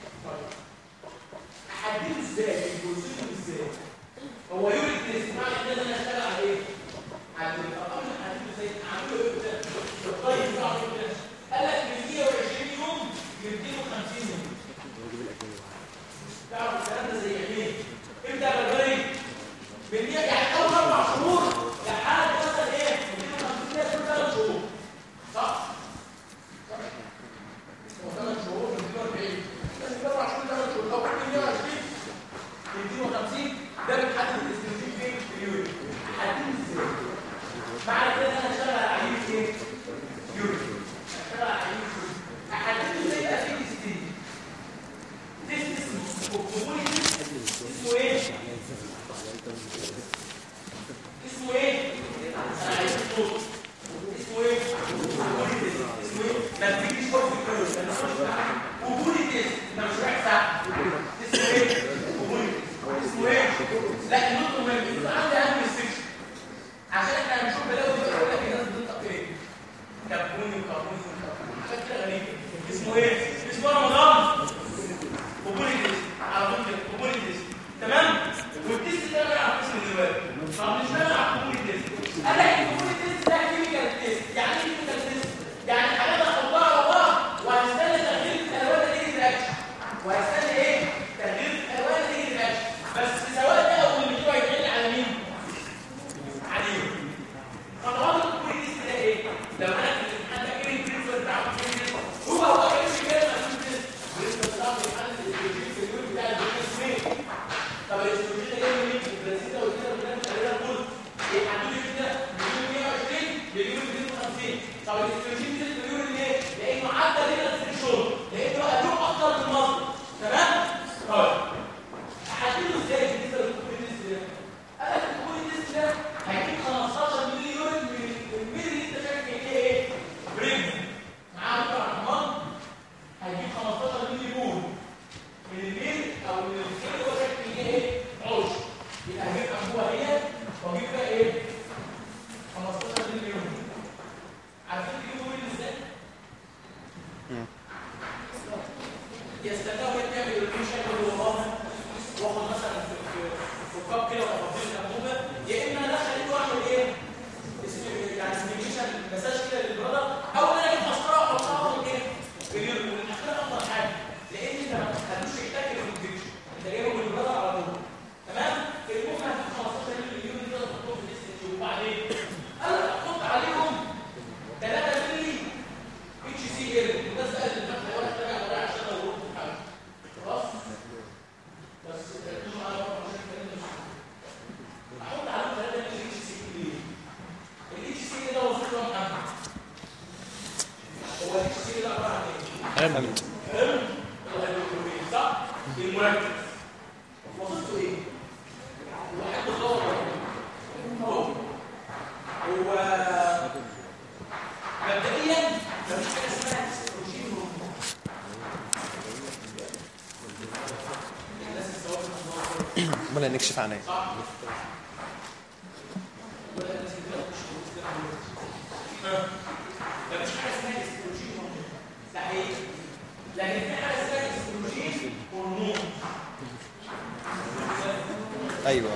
احدده ازاي الجزئين ازاي هو يوريك تيست معنى كده ان انا اشتغل على ايه على الارقام اللي هحدده ازاي اعمله ايه بتاع الطيب بتاعه ايه بتاع قال لك من 120 يوم ل 250 يوم تعرف الكلام ده زي ايه امتى يا رجالي من 100 يعني اول اربع شهور لحد مثلا ايه 250 ده كل ثلاث شهور صح ثلاث شهور من 42 بس اربع شهور ثلاث شهور او 120 250 ده بتحدد الاستروجين فين في اليورين حدد ازاي بعد كده انا هشتغل على عينه ايه يورين هشتغل على عينه يورين احدده ازاي بقى في تيست تيست اسمه كومونيتي اسمه ايه اسمه ايه انا عايز الصوت اسمه ايه كومونيتي اسمه ايه ما تجيش فوق في الكلام انا مش كومونيتي انا مش رايح ساعه اسمه ايه كومونيتي اسمه ايه لا النقطه مهمه يبقى عندي اهم السكشن عشان احنا هنشوف بلاوي دي يقول لك الناس بتنطق ايه كربوني وكربوني وكربوني حاجات كده غريبه اسمه ايه اسمه رمضان كومونيتي على طول كده كومونيتي تمام والتيست ده بقى على اسم دلوقتي طب مش بقى على الكومونيتي قال لك الكومونيتي ده كيميكال تيست يعني ايه كيميكال تيست يعني حاجات احطها على بعض وهستنى تغيير الالوان نتيجه رياكشن وهستنى ايه تغيير الالوان نتيجه رياكشن بس سواء ده او اللي بتوع يتعمل على مين عليهم خطوات الكومونيتي ده ايه لو انا في الامتحان ده ايه البرنسبل بتاع الكومونيتي هو هو ايه الكلام اللي البرنسبل بتاع الامتحان الاستروجين في اليوم بتاع البرنسبل ايه طب الاستروجين ده جاي منين البرنسبل والكلام ده تقريبا كله يحددوا كده من يوم 120 ليوم 250 طب الاستروجين ده اليوم ليه لانه عدى لنا الثريشولد لانه بقى له اكتر من مصر تمام طيب احدده ازاي بالنسبه ركاب كده وتفاصيل الانبوبه يا اما انا ادخل ايده واعمل ايه؟ اسم- يعني سيميليشن مساج كده للبرادر او انا اجيب مسطره واحطها اخد ايه؟ باليورو والاخير افضل حاجه لان انت ما تخلوش يحتاج في الانفكشن انت جايبه من البرادر على طول تمام؟ المهم هتاخد 15 مليون كده تحطهم في الاس وبعدين انا احط عليهم 3 مللي اتش سي ال الناس بقى اللي بتاخد ولا تراجع ولا عشان لو قلت حاجه خلاص بس تركزوا معايا بقى عشان الكلام ده مش احط عليهم 3 مللي اتش سي ال ليه؟ الاتش سي ال ده وظيفته يا محمد هو الاتش سي ال ده عباره عن ايه؟ حمد الهيدروكلورين صح؟ المركز وظيفته ايه؟ واحد بيدور اهو هو مبدئيا مفيش حاجه اسمها استروجين هرمون امال نكشف عنها مفيش حاجه اسمها استروجين هرمون صحيح لكن في حاجه اسمها استروجين هرمون ايوه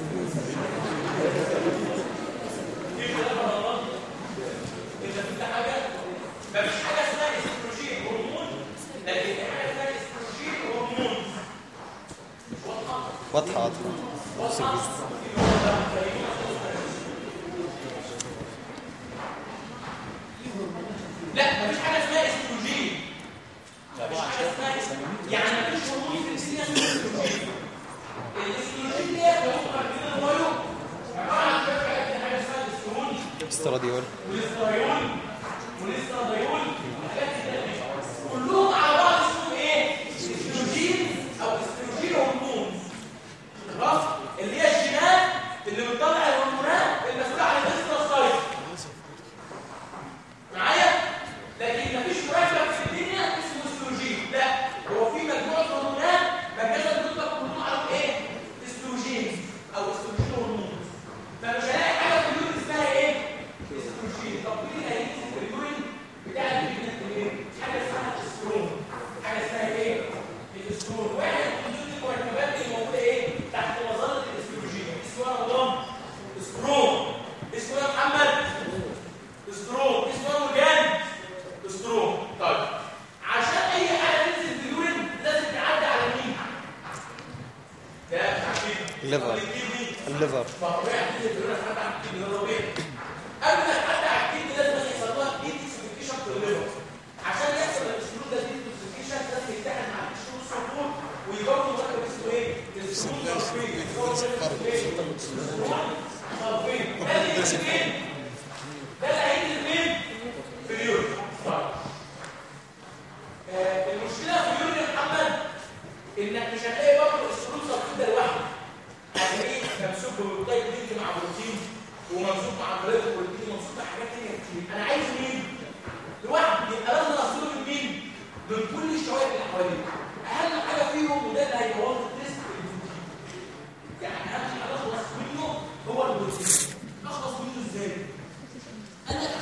مفيش حاجه اسمها استروجين هرمون لكن في حاجه اسمها استروجين هرمون واضحه واضحه لا مفيش حاجه اسمها استروجين مفيش حاجه اسمها استروجين يعني مفيش هرمون في الدنيا اسمه استروجين الاستروجين ده بيخرج من المايو عباره عن شويه حاجات في حاجه اسمها الاسترون استراديول والاستراديول والاستراديول حاجات كده كلهم على بعض اسمهم ايه؟ استروجين او استروجين هرمون خلاص اللي هي الجينات اللي بتطلع الهرمونات المسؤوله عن الاستروسايت معايا لكن مفيش مركب في الدنيا اسمه استروجين لا هو في مجموعه هرمونات مجازا بتطلق كلهم على ايه استروجين او استروجين هرمون فمش هلاقي حاجه في اليورين اسمها ايه استروجين طب مين اللي هيجي في اليورين بتاع البنات ايه حاجه اسمها استرون حاجه اسمها ايه الاسترون واحد من ضمن المركبات اللي موجوده ايه تحت مظله الاستروجين اسمه يا رمضان استرون اسمه يا محمد استرون اسمه مرجان استرون طيب عشان اي حاجه تنزل في اليورين لازم تعدي على مين ده مش عارفين الليفر. طب الكدني الليفر فطبيعي تنزل في اليورين تعدي على الكدني ده طبيعي قبل ما تعدي على الكدني لازم يحصل لها ديتوكسيفيكيشن في الليفر عشان يحصل الاسترون ده ديتوكسيفيكيشن لازم يتحد مع الاسترون الصفور ويكون مركب اسمه ايه؟ الاسترون صفرين صفرين ده اللي فين؟ ده اللي هينزل فين؟ في اليورين طيب آه، المشكله في اليورين يا محمد انك مش هتلاقي برضه السلوك صفين ده لوحده هتلاقيه ممسوك ببروتين لينك مع بروتين وممسوك مع بروتين بروتين وممسوك مع حاجات تانيه كتير انا عايز مين؟ لوحده يبقى لازم اصله من مين؟ من كل الشوائب اللي حواليه اهم حاجه فيهم وده اللي هيبوظ التست البروتين يعني اهم حاجه اخلص منه هو البروتين اخلص منه ازاي؟ انا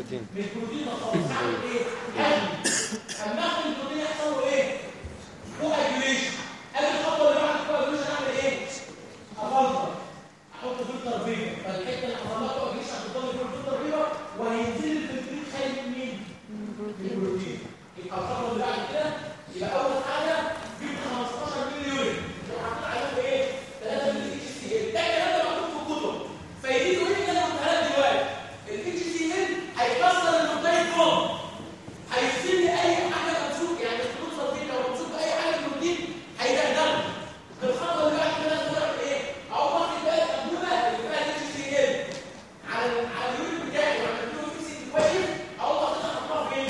بروتين من البروتين خالص اعمل ايه؟ هل اما اخد البروتين يحصل له ايه؟ كواجيوليشن ادي الخطوه اللي بعد الكواجيوليشن اعمل ايه؟ افلتر احط فلتر فيبر فالحته اللي حصل لها كواجيوليشن هتفضل يكون فلتر فيبر وهينزل الفلترين خارج من مين؟ من البروتين يبقى الخطوه اللي بعد كده يبقى اول حاجه جبت 15 مللي يورين وحطيت عليهم ايه؟ 3 مللي اتش سي ال ده الكلام ده مكتوب في الكتب فايدته ايه اللي انا قلتها لك دلوقتي؟ الاتش سي ال هيكسر النوتين كوم هيفصل لي اي حاجه ممسوك يعني الخطوط صلبيه لو ممسوك اي حاجه بروتين هيدغدغ الخطوه اللي بعد كده لازم اعمل ايه؟ اقوم واخد بقى الانبوبه اللي فيها الاتش سي ال على على اليورين بتاعي وعملت له فيكس كويس اقوم واخدها احطها فين؟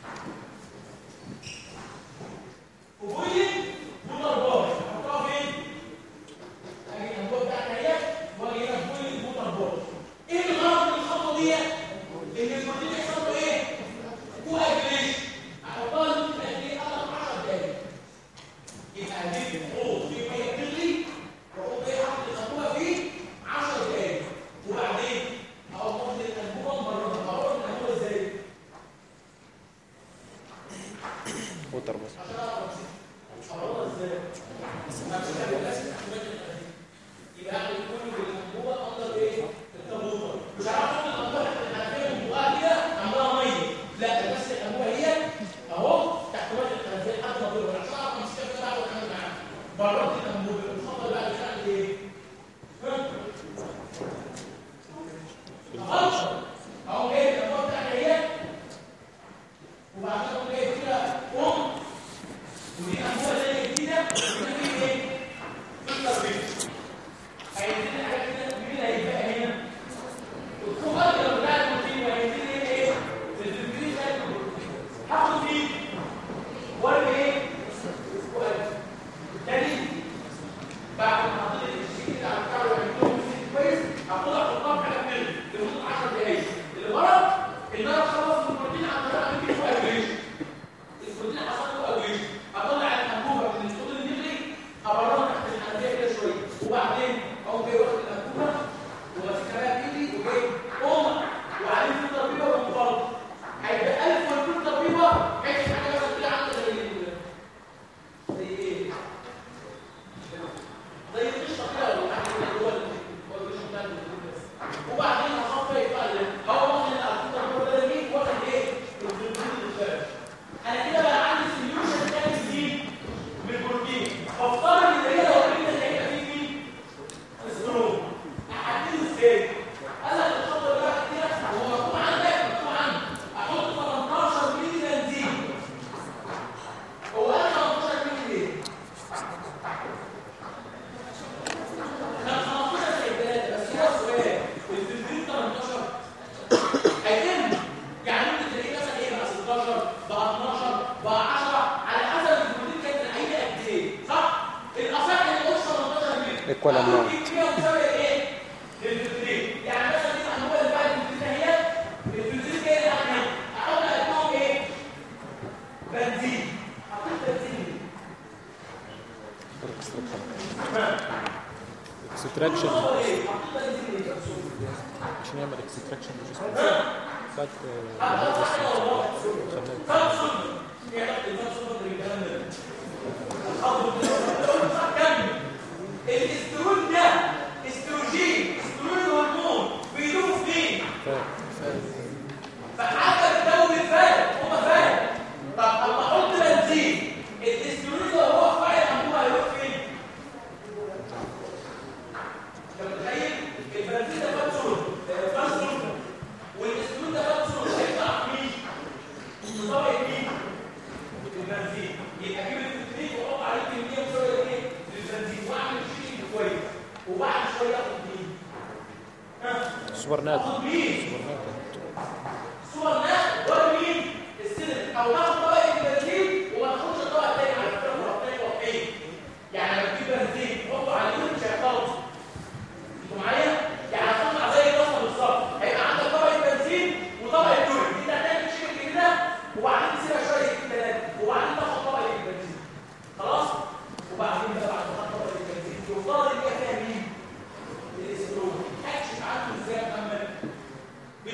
وبويلنج موتر بار احطها فين؟ اجي الانبوبه بتاعتي اهي واجي هنا بويلنج موتر بار ايه الغرض من الخطوه دي؟ ان البروتين يحصل له ايه؟ كواجليشن احطها لمده قد ايه؟ قدر 10 دقايق يبقى هجيب حوض فيه ميه بتغلي واقوم جاي حاطط الانبوبه فيه 10 دقايق وبعدين اقوم واخد الانبوبه مره اقول الانبوبه ازاي؟ ووتر بس يبقى اعمل كله بالانبوبه اندر ايه؟ التابوته مش هعرف احط الانبوبه تحت الحنفيه من فوقها كده عاملاها ميه لا بس الانبوبه هي اهو تحت وجه الحنفيه لحد ما تبرد عشان اعرف امسكها كده بعد واتعامل معاها بردت الانبوبه الخطوه اللي بعد كده اعمل ايه؟ خلاص اهو جايب الانبوبه بتاعتي اهي وبعدين اقوم جايب كده قوم ودي انبوبه ثانيه جديده وهنا في ايه؟ فلتر بيت هينزل لي حاجات كده مين اللي هيبقى هنا؟ الكوبايه بتاع البروتين وهينزل لي ايه؟ الفلترين بتاع البروتين هاخد فيه وارمي ايه؟ وارمي تاني بعد ما حطيت الشيك اللي على بتاعه وعملته كويس هاخدها احطها في حاجه فيلم لمده 10 دقايق الغرض ان انا اخلص البروتين عن طريق عمليه كواجريشن البروتين حصل له كواجريشن اطلع الانبوبه من الصوت اللي بيغلي ابررها تحت الحنفيه كده شويه وبعدين اقوم جاي واخد الانبوبه وماسكها بقى بايدي وجاي قوم وعليه فلتر بيبر ومفرط هيبقى 1000 والفلتر بيبر حته حاجه مثلا كده عامله زي ال- زي ايه؟ زي القشطه كده ولا حاجه اللي هو الكواجريشن بتاع البروتين بس وبعدين اصفي يبقى هو واخد الفلتر بيبر ده ليه واخد ايه؟ الفلترين اللي خارج انا كده بقى عندي سوليوشن تاني جديد بالبروتين فافترض ان هي لو قلنا ان هيبقى فيه مين؟ السلوم احدده ازاي؟ قال لك الخطوه اللي بعد كده هو مكتوب عندك مكتوب عندك احط 18 مللي بنزين هو قال 18 مللي ليه؟ كان 15 زي الثلاثه بس هو سؤال البنزين 18 هيتم يعني ممكن تلاقيه مثلا ايه بقى 16 بقى 12 بقى 10 على حسب البروتين كانت العينه قد ايه صح؟ الاصح ان يقول 18 مللي Equal amount. فيها مساويه ايه؟ للبروتين يعني مثلا دي المعلومه اللي بعد البروتين هي البروتين جاي لحد هنا احط قدهم ايه؟ بنزين حطيت بنزين اكستراكشن هو ايه؟ حطيت بنزين ايه؟ عشان يعمل اكستراكشن مش اسمه ساعة خلاك كبسول ايه علاقه الكبسول بالكلام ده؟ الخضر كمل الاسترون ده استروجين استرون هرمون بيدوب فين؟ فحتى الدم الفات هو فات طب اما احط بنزين الاسترون ده هو فاعل الانبوبه هيروح فين؟ انت متخيل؟ البنزين ده كبسول كبسول والاسترون ده كبسول هيطلع مين؟ طبقه مين؟ البنزين يبقى اجيب الفلترين واحط عليه كميه مساويه ايه؟ للبنزين واعمل شيء كويس وبعد شويه اخد مين؟ ها؟ سوبر نات اخد مين؟ سوبر نات صور ناس ولا مين السلم او تاخد طبق البنزين وما تاخدش الطبق الثاني على فكره هو الثاني واقعي يعني لما تجيب بنزين تحطه على اليوم مش هيخلص انتوا معايا يعني هتطلع زي الرصه بالظبط هيبقى عندك طبق البنزين وطبق اليورين انت هتعمل شيء كده وبعدين تسيبها شويه ثلاثه وبعدين تاخد طبق البنزين خلاص وبعدين بقى بعد ما تاخد طبق البنزين يفضل ان هي فيها مين الاسترون اكشف عنه ازاي يا محمد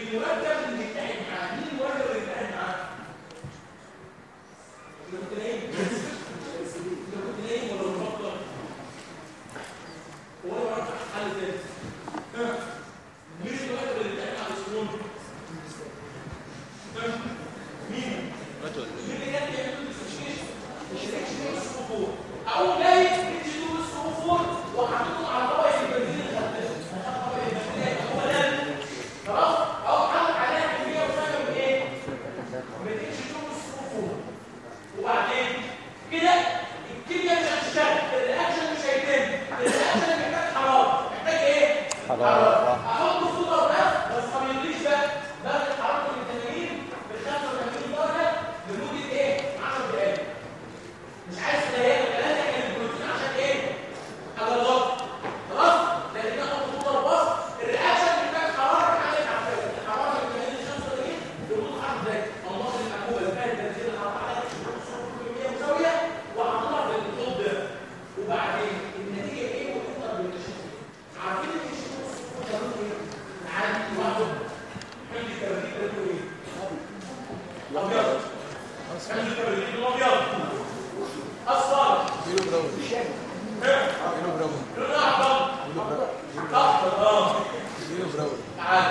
ابيض كان الكبريت لونه ابيض اصفر يلو براون يلو براون لونه احمر اخضر اه يلو براون تعال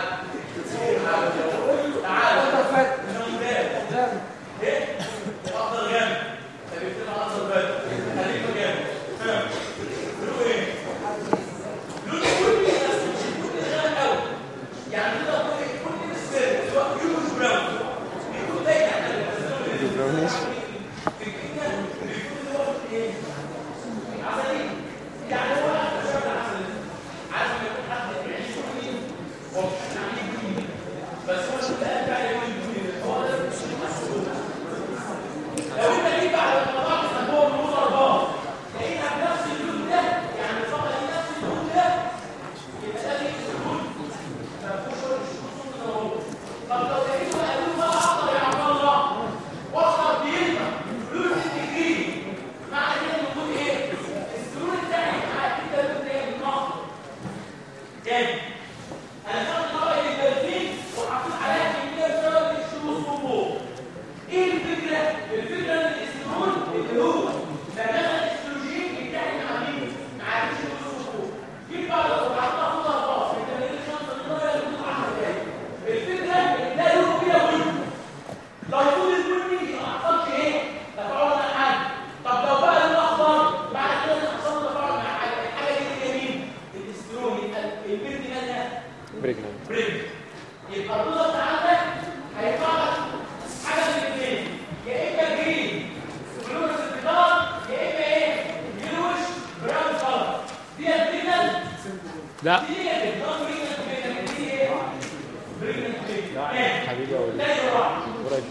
تعال تعال ايه اخضر جامد طب اكتب اخضر بدري خليك جامد ها. لونه ايه لونه كل كل غامق قوي يعني كده كل كل السر سواء يوز براون بيكون دايما على الأسنان. براونيش يعني هو شغل عسل عايز ما يكون حد يعيش فيه ومش عاملين فيه بس هو اللي قال بقى يقول فيه هو ده مش المسؤول لو انت جيت بعد ما طلعت سبوه من موزه اربعه لقيتها بنفس اللون ده يعني الفقره دي نفس اللون ده يبقى ده ليه اللون ما فيهوش ولا شيء ده هو طب لو لقيته بقى لون بقى اخضر يا عبد الله واخضر بيلمع لون التجريد معنى كده ان يكون ايه؟ السلون الثاني مع كده لون ايه؟ من اخضر تاني انا خدت طبقه البنزين وحطيت عليها كميه بسبب الشموس وفوق ايه الفكره؟ الفكره ان الاسترون اللي هو مجال الاستروجين بتاعي مع مين؟ مع الشموس وفوق جيت بعد ما حطيتها فوق الراس في تمارين الخمسه من درجه لمده 10 دقايق الفكره ان ده لونه كده بني لو طول البني ما حصلش ايه؟ تفاعل مع حاجه طب لو بقى لونه اخضر بعد كده حصل له تفاعل مع حاجه الحاجه دي هي مين؟ الاسترون يبقى البني مالها بريجنانت بريك يبقى الرضا بتاعتك هيطلع لك حاجه من الاثنين يا اما جرين فلوس البيضاء يا اما ايه يلوش براون كلر دي البيضاء لا دي هي البيضاء بريجنانت دي ايه بريجنانت بريجنانت حبيبي اقول لك تاني واحد قريب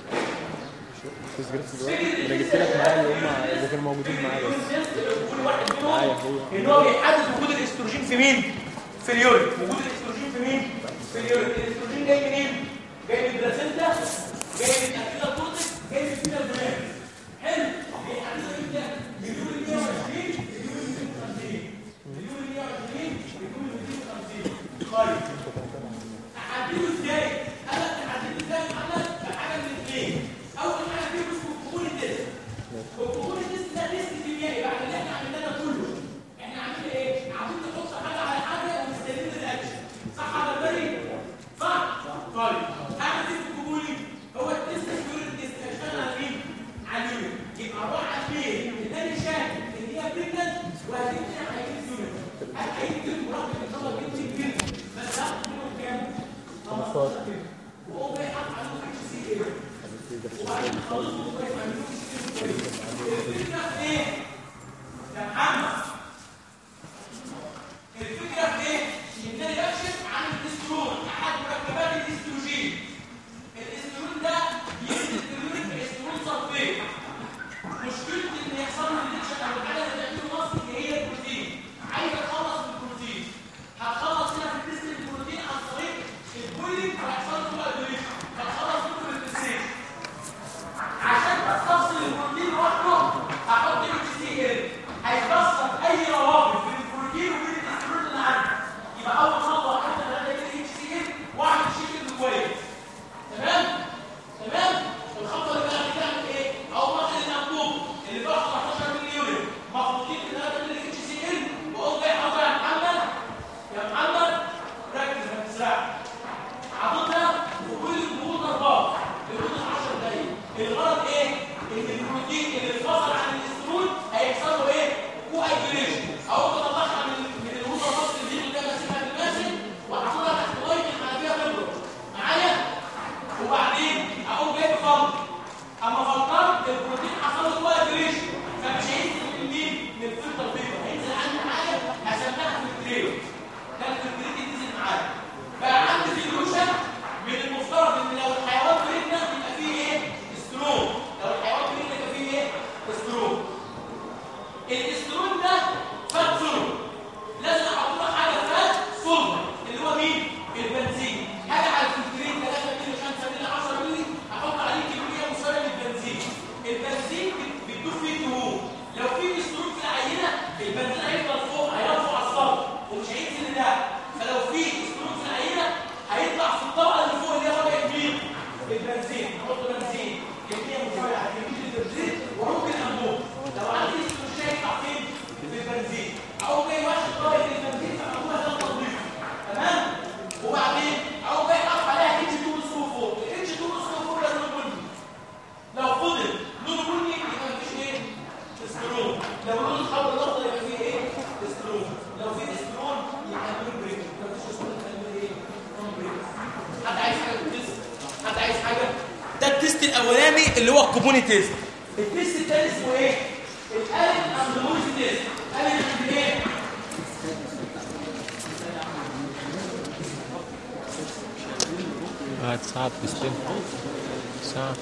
بس جبت دلوقتي انا جبت لك معايا اللي هم اللي كانوا موجودين معايا كل واحد معايا منهم هو ان هو بيحدد وجود الاستروجين في مين؟ في اليورين وجود الاستروجين في مين؟ في اليورين الاستروجين جاي منين؟ جاي من البلاسينتا جاي من الاكيلا كورتكس جاي من الفيتا البنات حلو بيحددوا امتى؟ اليورين 120 اليورين 250 اليورين 120 اليورين 250 طيب احدده ازاي؟ قال لك تحدده ازاي يا محمد؟ بحاجه من الاثنين اول حاجه فيه اسمه كوبون التست والكوبون التست ده تيست كيميائي بعد اللي احنا عملناه كله احنا عاملين ايه؟ عايزين نحط حاجه على حاجه ومستنيين الرياكشن صح ولا بالي؟ صح؟ طيب اعمل ايه في الكوبوني؟ هو التست اليورين تيست هيشتغل على مين؟ على اليورين يبقى عباره عن ايه؟ الثاني شاك ان هي بريجننت وهتمشي على هيئه يورين هيئه يورين مركب ان شاء الله جدا جدا بس هاخد منهم كام؟ 15 وهو بيحط عليهم اتش سي ايه وبعدين خلصوا ويعملوا الفكره في ايه؟ يا محمد الفكره في ايه؟ ان انا بكشف عن الاسترون احد مركبات الاستروجين الاسترون ده بينزل في اليورين كاسترون صلفيت مشكلة ان يحصل له ريدكشن او الحاجه اللي تعمله مصر اللي هي البروتين عايز اتخلص من البروتين هتخلص هنا في التست البروتين عن طريق البولينج وهيحصل له ايزوليشن هتخلص منه بالفيكسيشن عشان تفصل البروتين لوحده هحط اتش سي ال هيكسر التيست الاولاني اللي هو الكوبوني تيست التيست الثاني اسمه ايه الالف اندروز تيست الف عند ايه قاعد ساعة بتستلم ساعة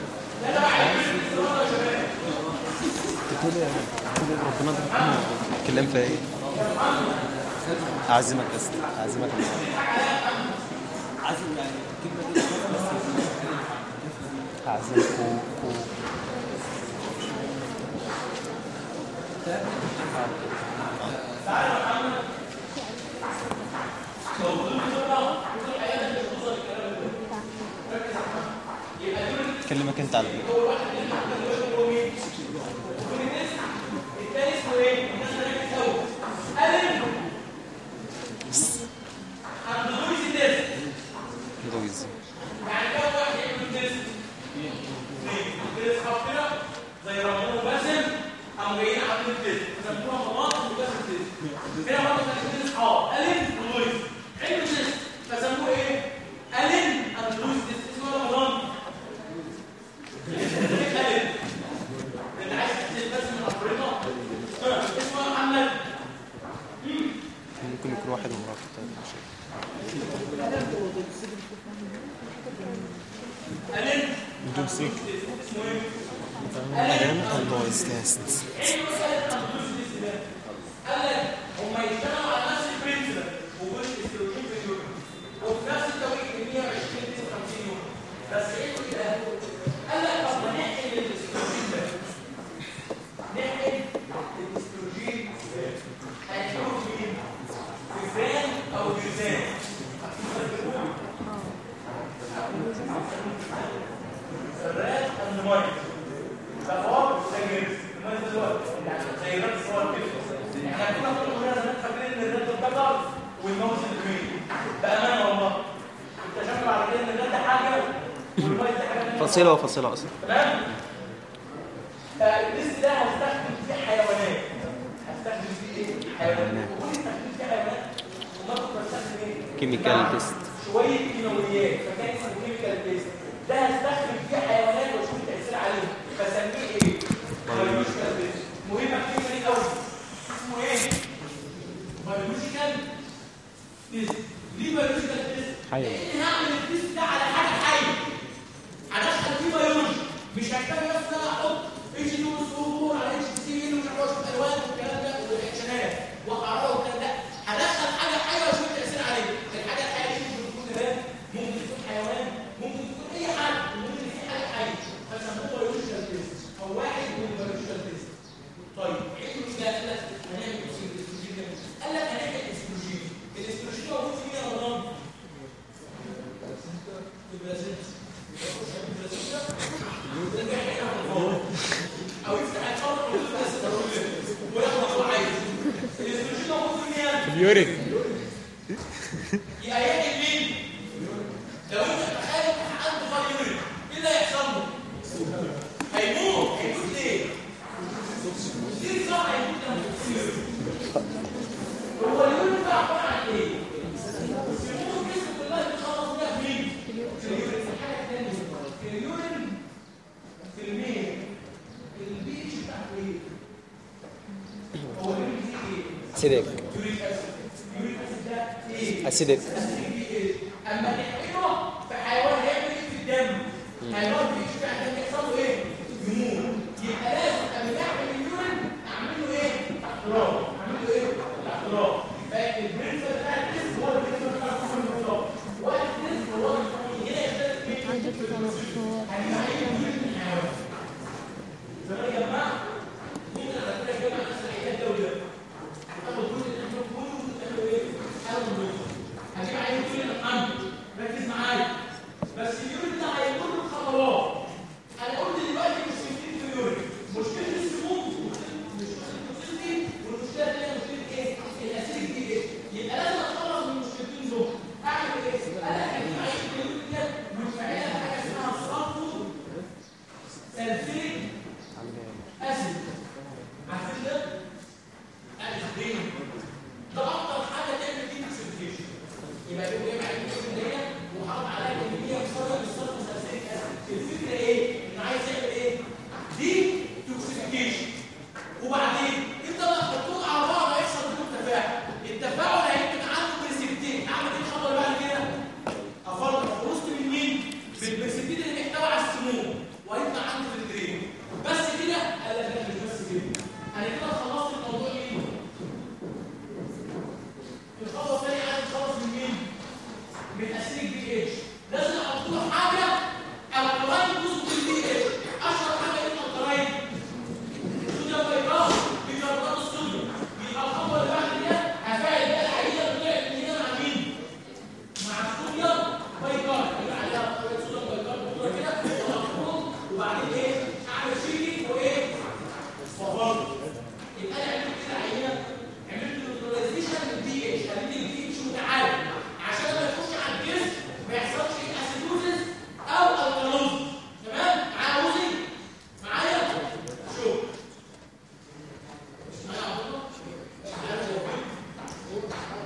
ربنا اتكلم في ايه؟ اعزمك بس اعزمك عزم يعني الكلمه دي اعزمك و... و... كلمك انت على لويز زي رمضان وباسم قاموا جايين عاملين تيست سموها رمضان وباسم تيست هنا برضه كان تيست اه الين ولويس علم تيست فسموه ايه؟ الين اند لويس تيست اسمه رمضان الين اللي عايز تيست بس من افريقيا ها، اسمه محمد ممكن يكون واحد ومراته طيب ماشي الين بدون سيك لويز تيست قال لك هم يشتغلوا على نفس البرنسبل وجود الاستروجين في اليوم وفي نفس التوقيت 120 59 يوم بس ايه كده قال لك طب ما نحقن الاستروجين ده نحقن الاستروجين هيكون في مين؟ في فان او جزان الرات النمايز فهو ده جنس النمايز ده هو يعني زي الرات الصور كده احنا كنا طول عمرنا زمان فاكرين ان الرات الذكر والموز الاثنين بامانه والله اكتشفنا بعد كده ان الرات ده حاجه والموز ده حاجه تانية. فصيلة وفصيلة اصلا تمام فالتست ده هستخدم فيه حيوانات هستخدم فيه ايه حيوانات وكل استخدم فيه حيوانات وما كنت بستخدم ايه كيميكال تيست شويه كيماويات فكان اسمه كيميكال تيست ده هستخدم فيه حيوانات واشوف التاثير عليهم فسميه ايه بيولوجيكال تيست مهمه الكلمه دي قوي اسمه ايه بيولوجيكال تيست ليه بيولوجيكال تيست حيوي. لان هعمل التيست ده على حاجه حيه هدخل فيه بيولوجي مش هحتاج بس ان انا احط اتش دي وصور على اتش تي ان ومش عارف اشوف الوان والكلام ده والاكشنات واقراه والكلام ده هدخل حاجه حيه واشوف التاثير عليه الحاجه الحيه دي ممكن تكون نبات ممكن تكون حيوان ممكن تكون اي حاجه ممكن تكون حاجه حيه فسموه بيولوجيكال تيست او واحد من البيولوجيكال تيست طيب ايه المشكله قال لك هنعمل الاستروجين ده قال لك هنعمل الاستروجين الاستروجين موجود في مين يا رمضان؟ في البرازيل او يفتح الفرق وياخد اللي هو عايزه الاستروجين موجود في مين؟ اليورين يبقى يعمل مين؟ لو انت تخيل عنده فايورين ايه اللي هيحصل له؟ هيموت هيموت ليه؟ ليه صح هيموت لما يصير؟ هو اليورين ده عباره عن ايه؟ الامور الجسم كلها بتخلص فيها في مين؟ في اليورين في حاجه ثانيه في اليورين في الميل البي اتش بتاعته ايه؟ هو اليورين فيه ايه؟ اسيدك يوريك اسيد يوريك اسيد ده ايه؟ اسيدك اما نحقنه في حيوان هيعمل ايه في الدم حيوان بيعيش في الدم يحصل له ايه يموت يبقى لازم قبل ما اعمل اليورين اعمل له ايه احتراق اعمل له ايه احتراق فالبرنسبل بتاع الجسم هو البرنسبل بتاع كل الاحتراق وقت الجسم هو هنا يختلف بين عندك تنصر زمان يا جماعه ممكن على فكره يا جماعه نفس الحاجات ده وده تاخد كل الحاجات كله وتعمل ايه حاول هجيب عين كل الحمد ركز معايا بس اليورين ده هيكون له خطوات انا قلت دلوقتي مشكلتين في اليورين مشكله السموم مشكله التوكسيسيتي والمشكله الثانيه مشكله ايه؟ الاسيدك دي ايه؟ يبقى لازم اتخلص من المشكلتين دول اعمل ايه؟ انا هجيب عين اليورين ده متفاعله حاجه اسمها صفو سلفيك اسيد عارفين ده؟ اسيدين ده اكتر حاجه تعمل دي ديسيفيكيشن يبقى يقوم جايب عليه الكلمه ديت وحاطط عليها كميه مصدر للصرف سلسلك اسيد الفكره سموم وهيطلع عندي في الدرين بس كده قال لك لا مش بس كده انا كده خلصت الموضوع ايه الخطوه الثانيه عايز تخلص من مين من اسيد الدي اتش لازم احط له حاجه الكلاين تظبط الدي اتش اشهر حاجه ايه الكلاين الصوديوم بيضاء بيكربونات الصوديوم يبقى الخطوه اللي بعد كده هفاعل بقى العينه اللي طلعت من هنا مع مين مع الصوديوم بيكار يبقى عليها شويه صوديوم بيكار بكره كده وهحطهم وبعدين ايه اعمل شيكي وايه وبرضه يبقى انا عملت كده عينه عملت نيوتراليزيشن للدي اتش خليت الدي اتش متعادل عشان ما يخش على الجسم ما يحصلش اسيدوزس او الكالوز تمام عاوزي معايا شوف مش معايا عبد الله مش معايا هو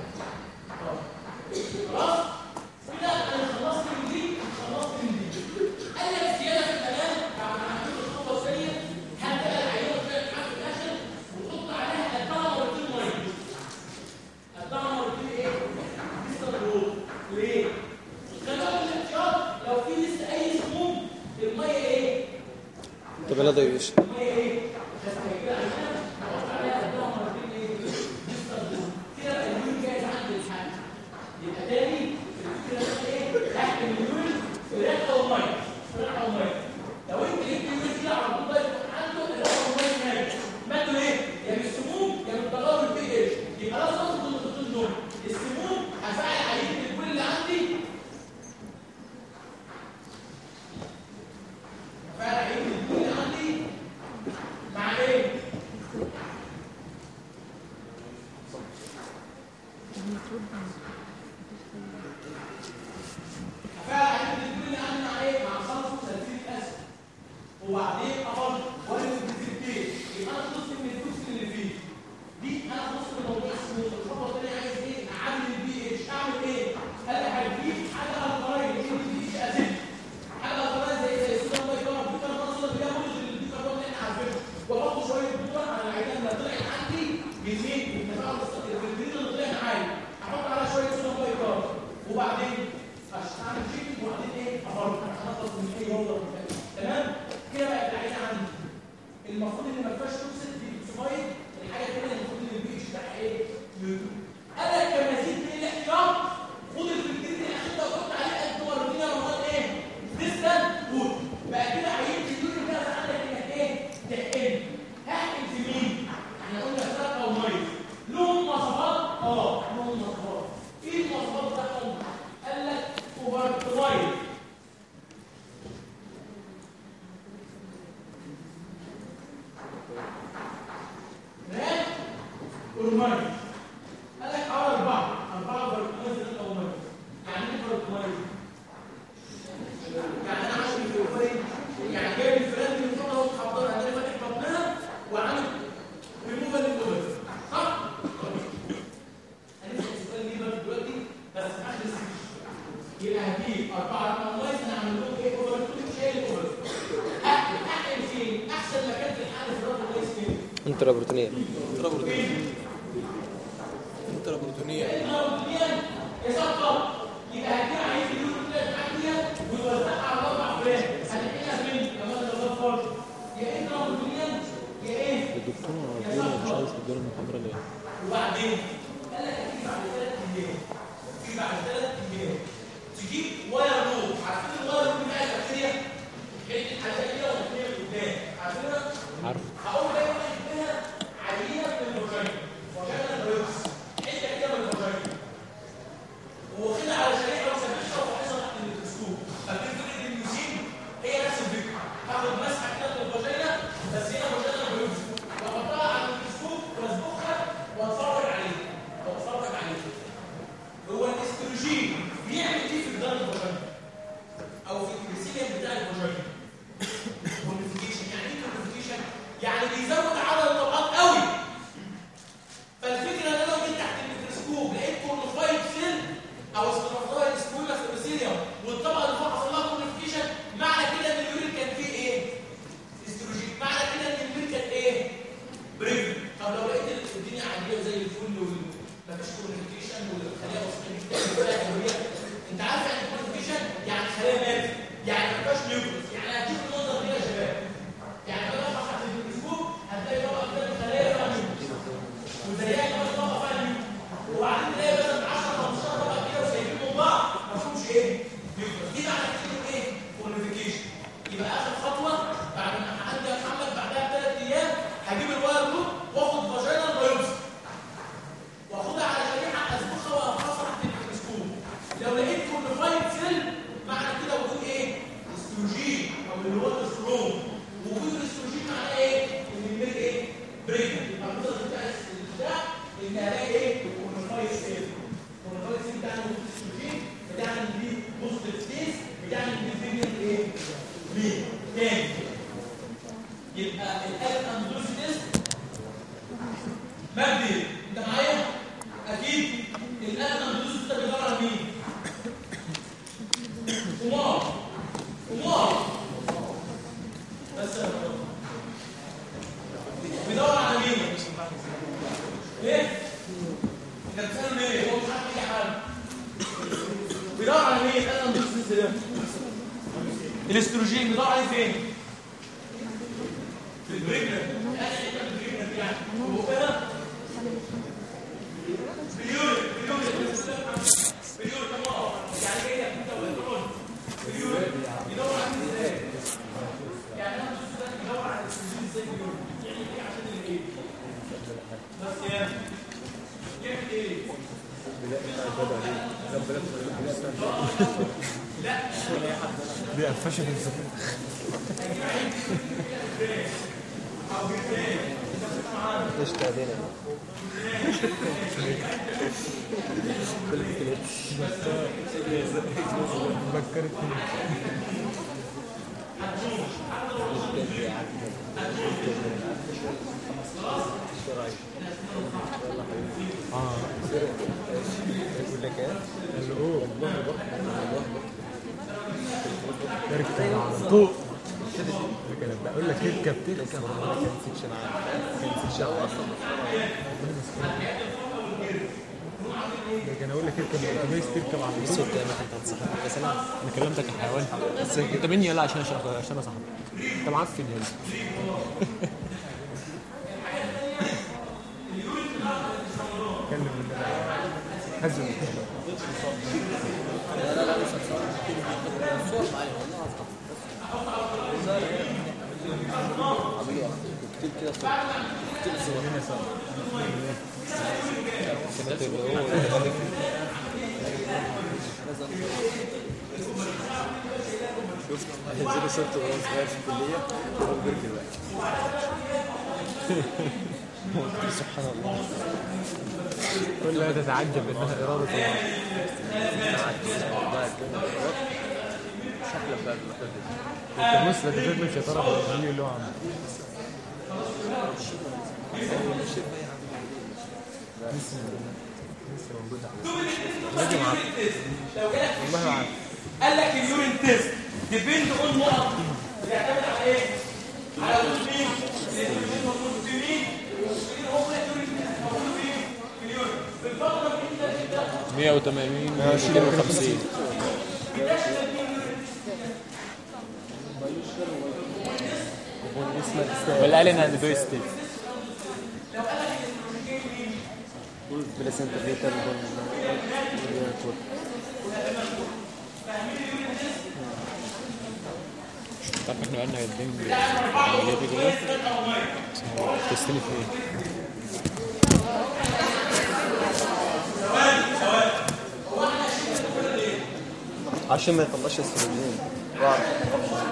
خلاص كده انا خلصت من دي خلصت من دي قال لك زياده في الكلام بعد ما عملت الخطوه الثانيه هبدا العينه طلعت معاك في الاخر وتحط عليها قدها مرتين ميه قدها مرتين ايه؟ لسه الروح ليه؟ خلي بالك من الاحتياط لو في لسه اي سموم الميه ايه؟ طب لا ضيش الميه ايه؟ خفيفه كده عشان نحط عليها قدها مرتين ايه؟ لسه الروح كده بقى اليورين جاهز عند الحاج يبقى تاني كده بقى ايه؟ تحت اليورين فراخ او ميه فراخ او ميه لو انت جبت اليورين كده على طول بقى عنده الفراخ او ميه نايم ماده ايه؟ يا من السموم يا من تغير البي اتش يبقى لازم اخد الخطوط دول السموم هفعل عينه الكل اللي عندي هفعل عينه الكل اللي عندي مع ايه؟ هفعل عينه الكل اللي عندي مع ايه؟ مع صلصه سلسله اسيد وبعدين افضل وارد الديزلتين يبقى انا خلصت من التوكسين اللي فيه دي انا خلصت من موضوع السموم الخطوه الثانيه عايز ايه اعدل البي اتش اعمل ايه قال لي هتجيب حاجه الكلاين ايه دي اتش اسيد حاجه الكلاين زي زي الصودا بايكار في كاربون اصلا بياخد البيكربون اللي احنا عارفينه واحط شويه بيكر على العينه اللي طلعت عندي يزيد التفاعل الفلترين اللي طلع معايا احط عليها شويه صودا بايكار وبعدين هعمل شيك وبعدين ايه افرق اخلص من ايه يلا تمام كده بقت العينه عندي المفروض ان ما فيهاش توكسيد دي توكسيمايد الحاجه الثانيه المفروض ان البي اتش بتاعها ايه نيوتن انا كمزيد من الاحتياط خد الفلترين اللي اخدته وحط عليه قد مرتين رمضان ايه ديستان فود بقى كده عينه اليورين كده عندك انك ايه تحقن هحقن في مين احنا قلنا فراخ او ميه لهم مواصفات اه لهم مواصفات ايه المواصفات بتاعتهم قال لك اوفر رات والميه قال لك حوالي اربعه اربعه بركمايز ده او ميه يعني ايه بركمايز؟ يعني انا عايش في الفريق يعني جايب الفراخ اللي فوق اهو محضرها انا فاتح بطنها وعامل ريموفال للاوفر صح؟ هنسال السؤال دي بقى دلوقتي بس في اخر السيشن يبقى هجيب اربعه بركمايز نعمل لهم ايه اوفر شايل اوفر احقن احقن فين؟ احسن مكان في الحاله في الرابط كويس فين؟ انترا بروتينيه انترا بروتونيه الأرضيان يسقط يبقى هتجيب عايز يجيب كل حاجه ويوزعها على اربع فئات هتحكيها فين كمان لو ده فرض يا انت أرضيان يا ايه الدكتور عبدالله مش عايز يدينا المحاضره ليه؟ وبعدين قال لك هتيجي بعد ثلاث ايام تيجي بعد ثلاث ايام تجيب واير لوب عارفين الواير لوب بتاع البكتيريا حته حاجه كده وتحطيها قدام عارفينها عارف هقوم دايما اديها عينه من الفاجينا فاجينا بايوكس حته كده من الفاجينا واخدها على شريحه وثبتها وحافظها تحت الميكروسكوب فالفكره دي النيوزين هي نفس الفكره هاخد مسحه كده من الفاجينا بس هنا فاجينا بايوكس واحطها على الميكروسكوب واسبقها واتفرج عليها واللي هو الاستروم وجود الاستروجين معناه ايه؟ ان الميل ايه؟ بريجننت يبقى الريزلت بتاع البتاع ان هلاقي ايه؟ كونفايس ايه؟ كونفايس ايه بتاع الاستروجين بتعمل بيه بوزيتيف ستيز بتعمل بيه بريجننت ايه؟ مين؟ تاني يبقى الالف اندروسيس مجدي انت معايا؟ اكيد الالف اندروسيس ده بيدور على مين؟ قمار قمار بس يا رب. بيدور على مين؟ ليه؟ انت بتسأله ليه؟ هو مش عارف اي حاجه بيدور على مين؟ انا اندروسيس ده الاستروجين بيدور عليه فين؟ في البريجنر يعني هو كده بيوري بيوري بيوري تمام يعني جاي لك انت والكرون بيوري يدور على ازاي يعني انا مش فاهم يدور على الاستروجين ازاي بيوري يعني ايه عشان الايه بس يا يعمل ايه دي قفشه في الزفاف ايش تعدينا فكرتني اه يقول لك ايه الأوه اركب على طول لكن لما اقول لك اركب تركب كان سكشن عام كان سكشن اصلا لكن اقول لك اركب الاتوبيس تركب على طول صوت ما كنت تنصحني يا سلام انا كلمتك يا حيوان انت مني يلا عشان أشرح- عشان اصاحبك انت معفن يلا كلم هزم لا لا لا مش هتصور صور معايا والله هفتح عملوا كتير كده صور كتير صور سمعت اللي هو اللي غالي شفت هنزل صورته وهو صغير في الكلية وهو كبير دلوقتي سبحان الله كلها تتعجب انها اراده الله شكلك بقى المعتدل انت بص ده شكلك مش هتعرف الفيديو اللي هو عامله لسه لسه موجود على والله عارف قال لك اليورين تيست ديبند اون نقط بيعتمد على ايه؟ على الروتين الاستروجين موجود في مين؟ والاستروجين هو اليورين تيست موجود في مين؟ في اليورين في الفتره من ده 180 250 ولا قال انها دو ستيت بلاسنتا فيتال تعرف احنا قلنا قاعدين العمليه دي كلها تستني في ايه؟ عشان ما يطلعش السلوجين واعرف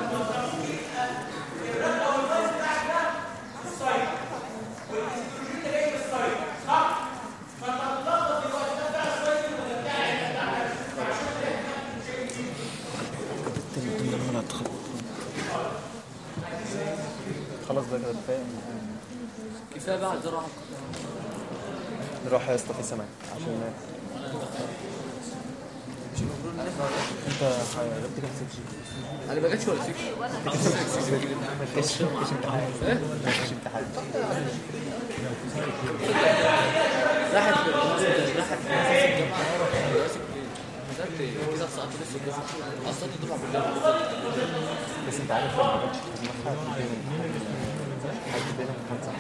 خلاص ده كده كفايه كفايه بقى زراعه نروح يا اسطى في سمك عشان ناكل انت غبت كام سكشن؟ انا ما جاتش ولا فكره مش مش امتحان مش امتحان راحت راحت في الجامعه دراسه كتير بدات كده سقطت لسه كده اصلا الدفعه كلها بس انت عارف لو ما جاتش في دماغها بين الامتحان حد بين الامتحان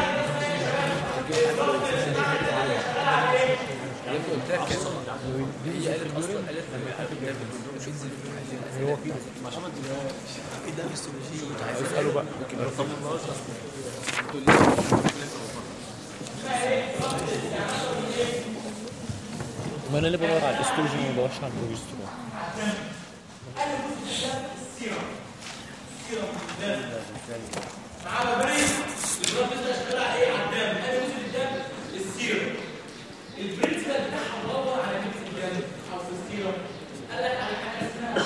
اللي قلت لك كده هي قالت اصلا قالت لما يحب الجامعه مش ينزل في الحاجه هو كده عشان ما اكيد ده هيستولوجي اساله بقى ما انا اللي بدور على الاستروجين ما بدورش على البروجسترون معاه مبارين البلاد فيسل شغاله على ايه على الدم ادي وصل الدم السيرم البرنسبل بتاعها مدور على كيف الدم او في السيرم قال لك على حاجه اسمها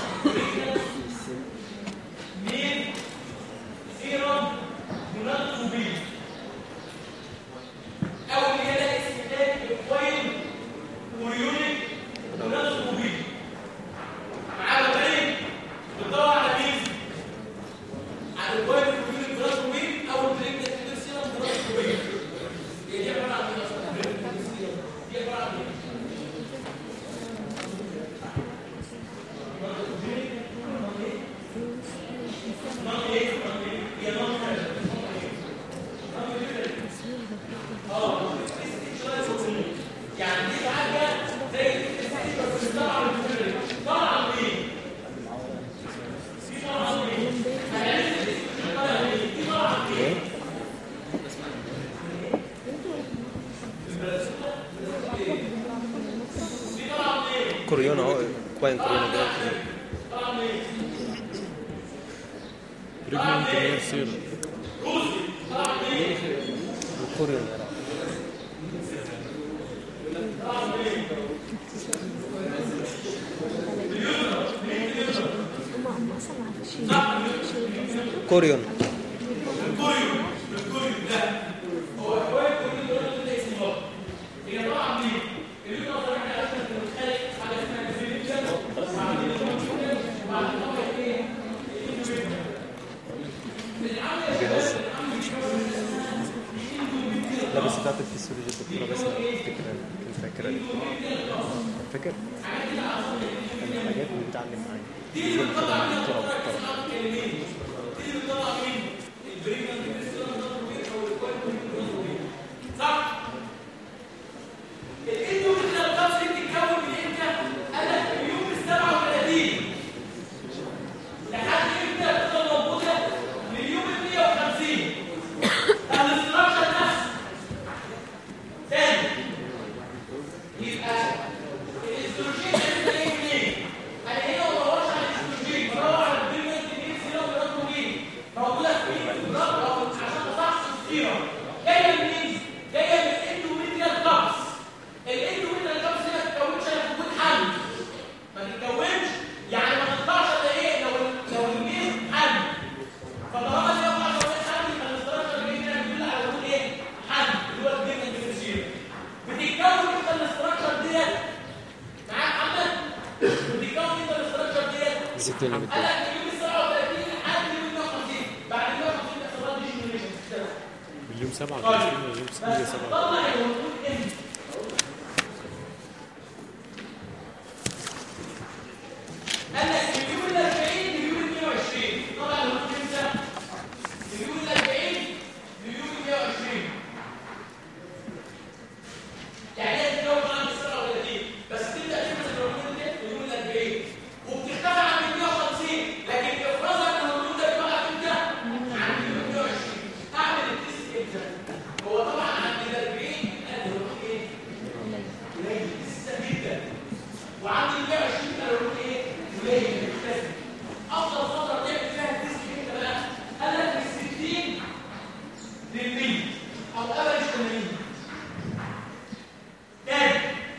مين سيرم مونالتروبين او اللي هي لها اسم تاني الكوين كوريونيك مونالتروبين معاه مبارين بتدور على مين على الكوين كوريونيك مونالتروبين او البريكنت سيرم مونالتروبين هي دي عباره عن ايه اصلا البريكنت سيرم دي عباره عن ايه يعني دي حاجه زي بس طبعا طبعا مين كوريون اهو كوين كوريون ده بريجننت ميل سيرم كوريون هم هم اصلا ما عارفين شيء كوريون بيهزر لا بس بتاعت الفسيولوجي الدكتوره بس افتكر كنت فاكرها دي فاكر؟ كان حاجات اللي بتعلم معايا بيقول كده مع الدكتوره محترمه الاندوميتريال كابس دي بتتكون من امتى؟ قال لك من يوم ال 37 لحد امتى بتفضل موجوده؟ من يوم ال 150 الاستراكشر نفسه تاني يبقى الاستروجين ده جاي منين؟ انا هنا ما بدورش على الاستروجين بدور على البريمنت مين سيرم بلاتروجين موجوده في مين؟ في الرقبه او عشان اصحص السيرم جايه منين؟ جايه من الاندوميتريال كابس الاندوميتريال كابس دي ما تتكونش الا في وجود حمل ما تتكونش يعني ما تطلعش الا ايه لو لو الميز حمل فطالما دي ما تطلعش ولا حمل يبقى الاستراكشر اللي هنا بيدل على وجود ايه؟ حمل اللي هو الجبنه الديفرنشيال بتتكون انت الاستراكشر ديت معاك محمد بتتكون انت الاستراكشر ديت نسيت اللي قال لك من يوم ال 37 لحد يوم 150 بعد 150 تحصل لها ديجنريشن اليوم 27 اليوم 27 طلع الهرمون امتى؟ قال لك من يوم ال 40 ليوم ال 120 طلع الهرمون امتى؟ من يوم ال 40 ليوم ال 120 يعني هي تتكون عند ال 37 بس تبدا تفرز الهرمون ده في يوم ال 40 وبترتفع عند ال 150 لكن افرازها من الهرمون ده بيقع امتى؟ عند يوم ال 120 اعمل التست امتى؟ هو طبعا عند ال 40 الهرمون ايه؟ قليل لسه جدا وعند ال 120 الهرمون ايه؟ قليل مختلف افضل فتره تعمل فيها التست امتى بقى؟ قال لك من 60 لل 100 او افرج 80 تاني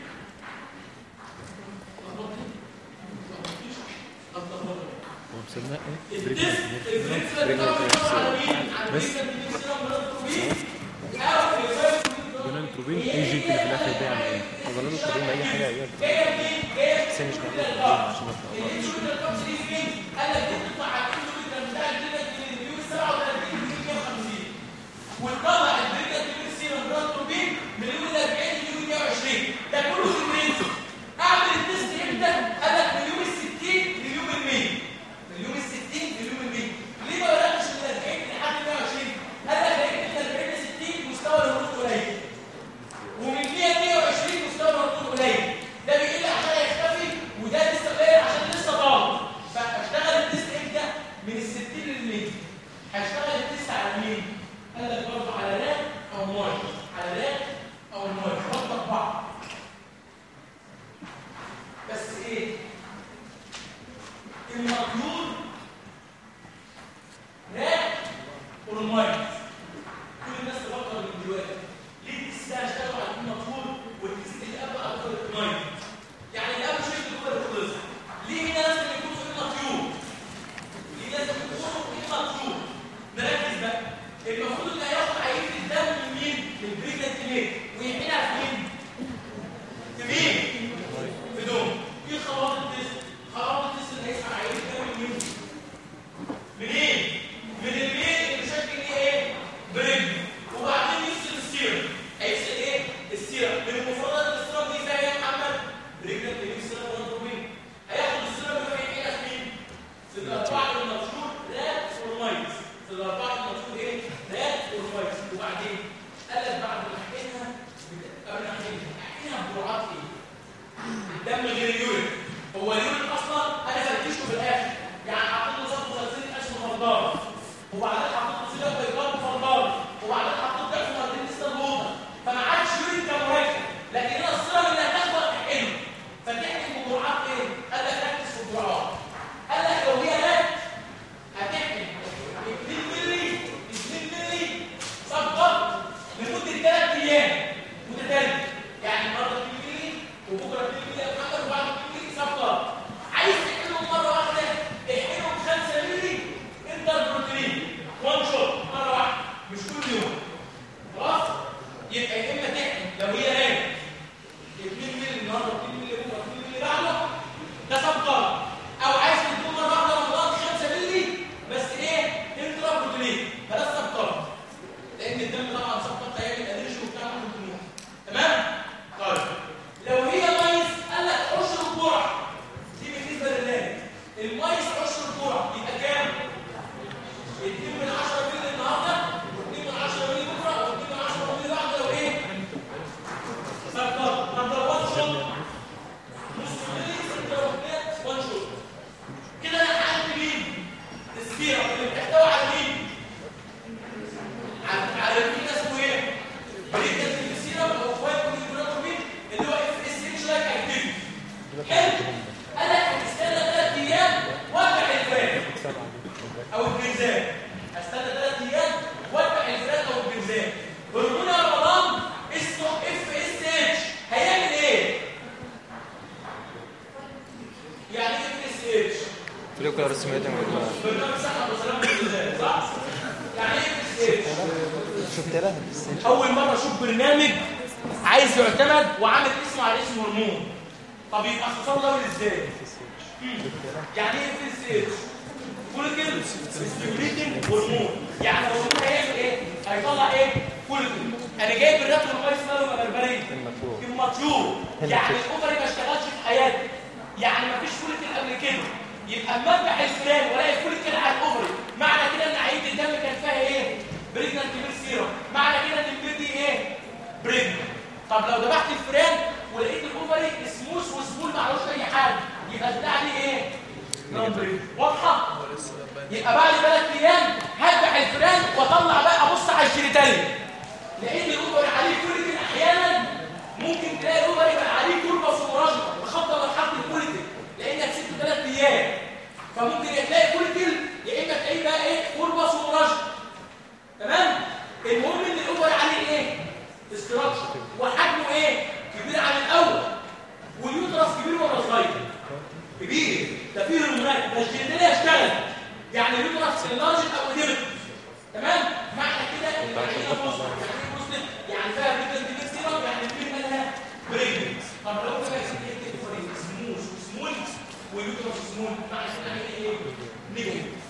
هو مسماه ايه؟ التست بريجننت البرنسبل بتاعه على مين؟ على بس. البريكنت سيرم بلاتروبين او الفيروس جونانتروبين ايجنت اللي في الاخر ده يعني ايه؟ والله مش فاهم اي حاجه ايه جايه منين؟ جايه بس هي مش معناها عشان ما تلخبطش الانسولين الكبس دي فين؟ قال لك دي بتطلع على الانسولين بتاع الجلد من اليوم 37 ل 150 وتطلع البريكنت سيرم بلاتروبين من اليوم 40 لليوم 120 ده كله في البرنس اعمل التست امتى؟ قال لك من يوم ال 60 لليوم ال 100 من يوم ال 60 لليوم ال 100 ليه ما بداتش من ال 40 لحد 120 قال لك لقيت من 40 ل 60 مستوى الهرمون قليل ومن 100 ل 120 مستوى الهرمون قليل ده بيقل عشان يختفي وده لسه قليل عشان لسه طالب فاشتغل التست امتى؟ من ال 60 لل 100 هشتغل التست على مين؟ قال لك برضه على لاك او ماي على لاك او ماي ربط بعض بس ايه؟ المطلوب لاك والماينس كل الناس تفكر من دلوقتي ليه التيست ده هيشتغل على الدين مطلوب والتيست اللي قبل على الكوبر يعني اللي قبل شركه الكوبر خلص ليه هنا لازم يكون في مطلوب ليه لازم يكون في مطلوب نركز بقى المفروض اللي هياخد عينه الدم من مين؟ من البريجنت مين؟ ويحقنها في مين؟ في مين؟ في دول ايه خطوات التست؟ خطوات التست اللي هيسحب عينه الدم من مين؟ منين؟ من الميل اللي بشكل ايه ايه؟ برجل وبعدين يفصل السيرم هيفصل ايه؟ السيرم من المفردات السيرم دي زي ايه يا محمد؟ رجلك تجيب السيرم والانتروبين هياخد السيرم يروح يحقنها في مين؟ في الاربعه المشهور رات والمايز في الاربعه المشهور ايه؟ رات والمايز وبعدين قال لك بعد ما حقنها قبل ما حقنها حقنها بجرعات ايه؟ دم غير اليورين هو اليورين اصلا انا فركشته في الاخر يعني حطيت له صفه ثلاثين قش مفردات وبعدين حطيت له سيلة بيضاء مفردات وبعدين حطيت ضعف مرتين لسه الوضع فما عادش يورين كمركب لكن هنا الصيغه اللي هتاخده هتحقنه فتحقن بجرعات ايه؟ قال لك ركز في الجرعات قال لك لو هي رات هتحقن 2 مللي 2 مللي صفقه لمده 3 ايام متتاليه يعني النهارده 2 مللي وبكره 2 مللي يا محمد وبعد 2 مللي صفقه عايز تحقنهم مره واحده احقنهم 5 مللي انتر بروتين وان شوت مره واحده مش كل يوم خلاص يبقى يا اما تحقن لو هي راجع 2 مللي النهارده 2 مللي بكره 2 مللي بعده ده صفقه او عايز تكون مره واحده رمضان 5 مللي بس ايه انترا بروتين فده الصفقه لان الدم طبعا صفقه هيعمل انرجي وبتاع ممكن تموت تمام طيب لو هي ميس قال لك عشر الجرعه دي بالنسبه للناس الميس عشر الجرعه يبقى كام 2 من 10 مللي النهارده و2 من 10 مللي بكره و2 من 10 مللي بعد لو ايه صفقه طب لو وان شوت نص مللي ست وحدات وان شوت كده انا حققت مين السيره اللي بتحتوي على مين على على الفيل اسمه ايه؟ بريكال سيرم او فايت كوليجراتومين اللي هو اف اس اتش لايك اكتيفيتي حلو قال لك هتستنى ثلاث ايام وارجع الفران او الجنزان هستنى ثلاث ايام وارجع الفران او الجنزان هرمون رمضان اسمه اف اس اتش هيعمل ايه؟ يعني ايه اف اس اتش؟ فلوكر سميتنج برنامج صحه وسلامه الجنزان صح؟ يعني ايه اف اس اتش؟ شفت لها بس اول مره اشوف برنامج عايز يعتمد وعامل اسمه على اسم هرمون طب يبقى اختصار الاول ازاي مم. يعني ايه اف اس اتش فوليكل ستيميوليتنج هرمون يعني الهرمون هيعمل ايه هيطلع ايه فوليكل انا جايب الراتب الكويس ماله بربري المطلوب المطلوب يعني الاوفري ما اشتغلش في حياتي يعني ما فيش فوليكل قبل كده يبقى اما اذبح الفلان والاقي فوليكل على الاوفري معنى كده ان عينه الدم كان فيها ايه بريجنانت ميل سيرم معنى كده ان البيض دي ايه بريجنانت طب لو ذبحت الفلان ولقيت الاوفري سموث وسمول معلوش اي حاجه يبقى البتاع دي ايه نمبر واضحه يبقى بعد ثلاث ايام هذبح الفلان واطلع بقى ابص على الجينيتاليا لان الاوفري عليه كل احيانا ممكن تلاقي الاوفري يبقى عليه تربه فوراجه تخطى مرحله الكوليتين لانك سبت ثلاث ايام فممكن تلاقي كوليتين يا اما تلاقيه بقى ايه تربه فوراجه تمام المهم ان الاوفري عليه ايه استراكشر وحجمه ايه كبير عن الاول واليوترس كبير ولا صغير كبير ده فيه هرمونات ده الجينيتاليا اشتغل يعني اليوترس اللارج او ديبت تمام معنى كده ان العينه بص يعني ايه بص يعني فيها بريجنت سيرم يعني البيل مالها بريجنت طب لو فيها سموث وسمول واليوترس سمول معنى كده ايه نيجاتيف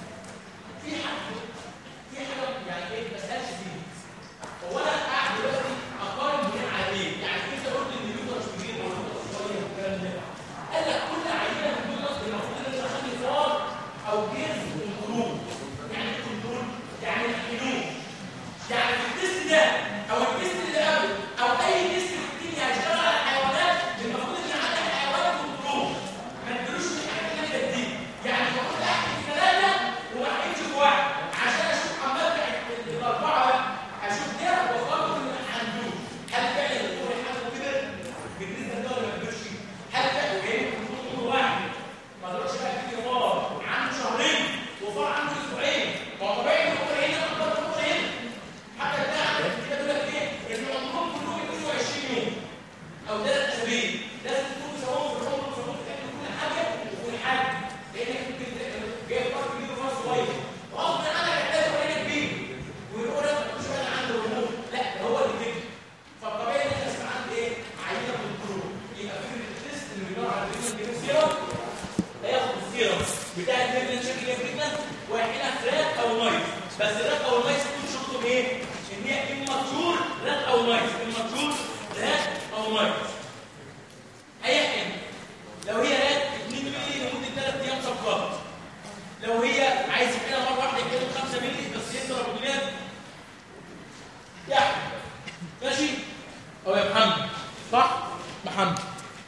بس الرات او المايس كل شرطهم ايه؟ ان هي اماتيور رات او مايس اماتيور رات او مايس هيحقن لو هي رات 2 مللي لمده 3 ايام صفرات لو هي عايز يحقنها مره واحده يحقن 5 مللي بس يضرب الدنيا يحقن ماشي او يا محمد صح محمد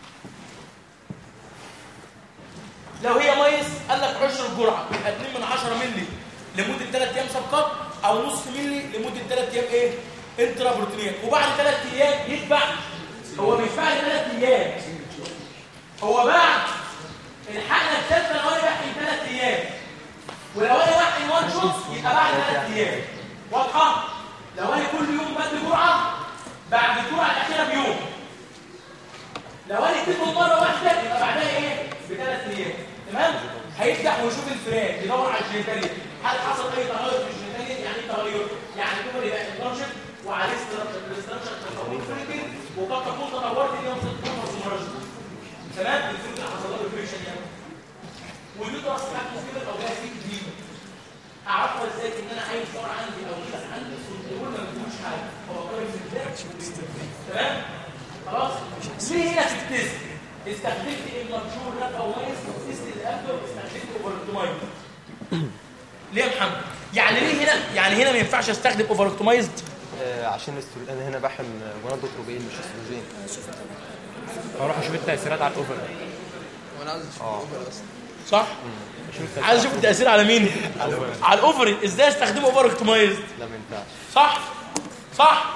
لو هي مايس قال لك عشر الجرعه يبقى 2 من 10 مللي لمده 3 ايام سبقات او نص مللي لمده 3 ايام ايه انترا بروتينيات وبعد 3 ايام يتبع هو مش بعد 3 ايام هو بعد الحقنه الثالثه لو انا بحقن 3 ايام ولو انا بحقن وان شوت يبقى بعد 3 ايام واضحه لو انا كل يوم بدي جرعه بعد الجرعه الاخيره بيوم لو انا اديتهم مره واحده يبقى بعدها ايه بثلاث ايام تمام هيفتح ويشوف الفراق يدور على الجينيتاليا هل حصل اي تغير في الجينيتاليا يعني ايه تغير يعني كبر يبقى انترشن وعليه استراكشر تطور فريكل وقد تكون تطورت الى وصلت كونفرس مرجع تمام الفريكل حصل له فريكشن يعني ودي دراسه حاجه كده او جايه فيك جديده اعرفها ازاي ان انا عايز صار عندي او كده عندي كنترول ما بيقولش حاجه هو قرر في الفراق تمام خلاص ليه هنا في التست استخدمت المنشور راب او مايس تست الابدو استخدمت اوفركتومايز ليه يا محمد يعني ليه هنا يعني هنا ما ينفعش استخدم اوفركتومايزد آه، عشان الاسترو- انا هنا بحم جونادوتروبين مش استروجين اروح اشوف التاثيرات على الاوفر وانا عاوز اشوف اه. الاوفر اصلا صح عايز اشوف التاثير على مين على الاوفر ازاي استخدمه اوفركتومايزد لا ما ينفعش صح صح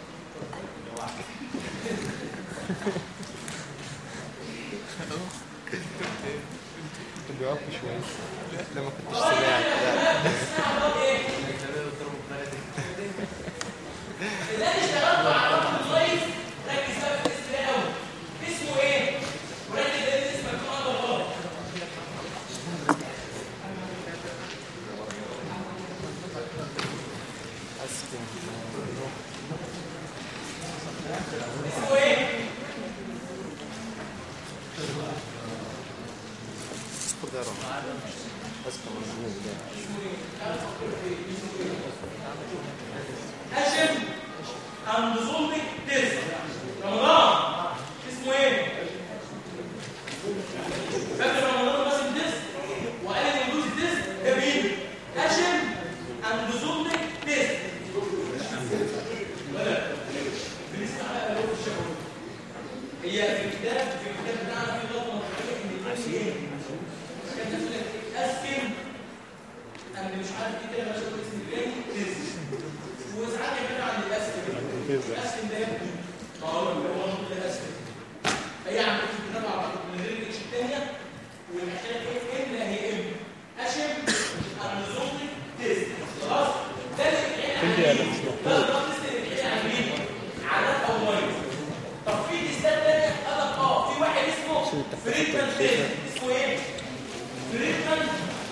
بيقف شويه لا ما كنتش سمعت لا اللي انا اشتغلت على اوفركتومايز ركز بقى في الاسم ده قوي اسمه ايه وركز لان اسمك مكتوب عنده غلط اسمه ايه خد يا رب اسكت مجنون ده هاشم عند ظلمك تسع رمضان اسمه ايه؟ فاكر رمضان راسم ديسك وقال ان يجوز الديسك ده مين؟ هاشم عند ظلمك ديسك ولا بنسمع بقى لو الشغل هي في الكتاب في الكتاب بتاعنا في غلطه مشهوره ان الاسم ايه؟ كان يقول لك اسكن انا مش عارف ايه كده مش عارف اسم التاني ديسك وساعات يعملوا عن الاسكن الاسكن ده يبقى اه اللي هو نقطه الاسكن هي عم في الكتاب اعتقد من غير الاتش الثانيه والعشان ايه ان هي ام اشم النظومي تيست خلاص ده اللي بيتعمل على مين؟ ده التست اللي بيتعمل على مين؟ على او ميه طب في تيستات ثانيه قال لك اه في واحد اسمه فريدمان تيست اسمه ايه؟ فريدمان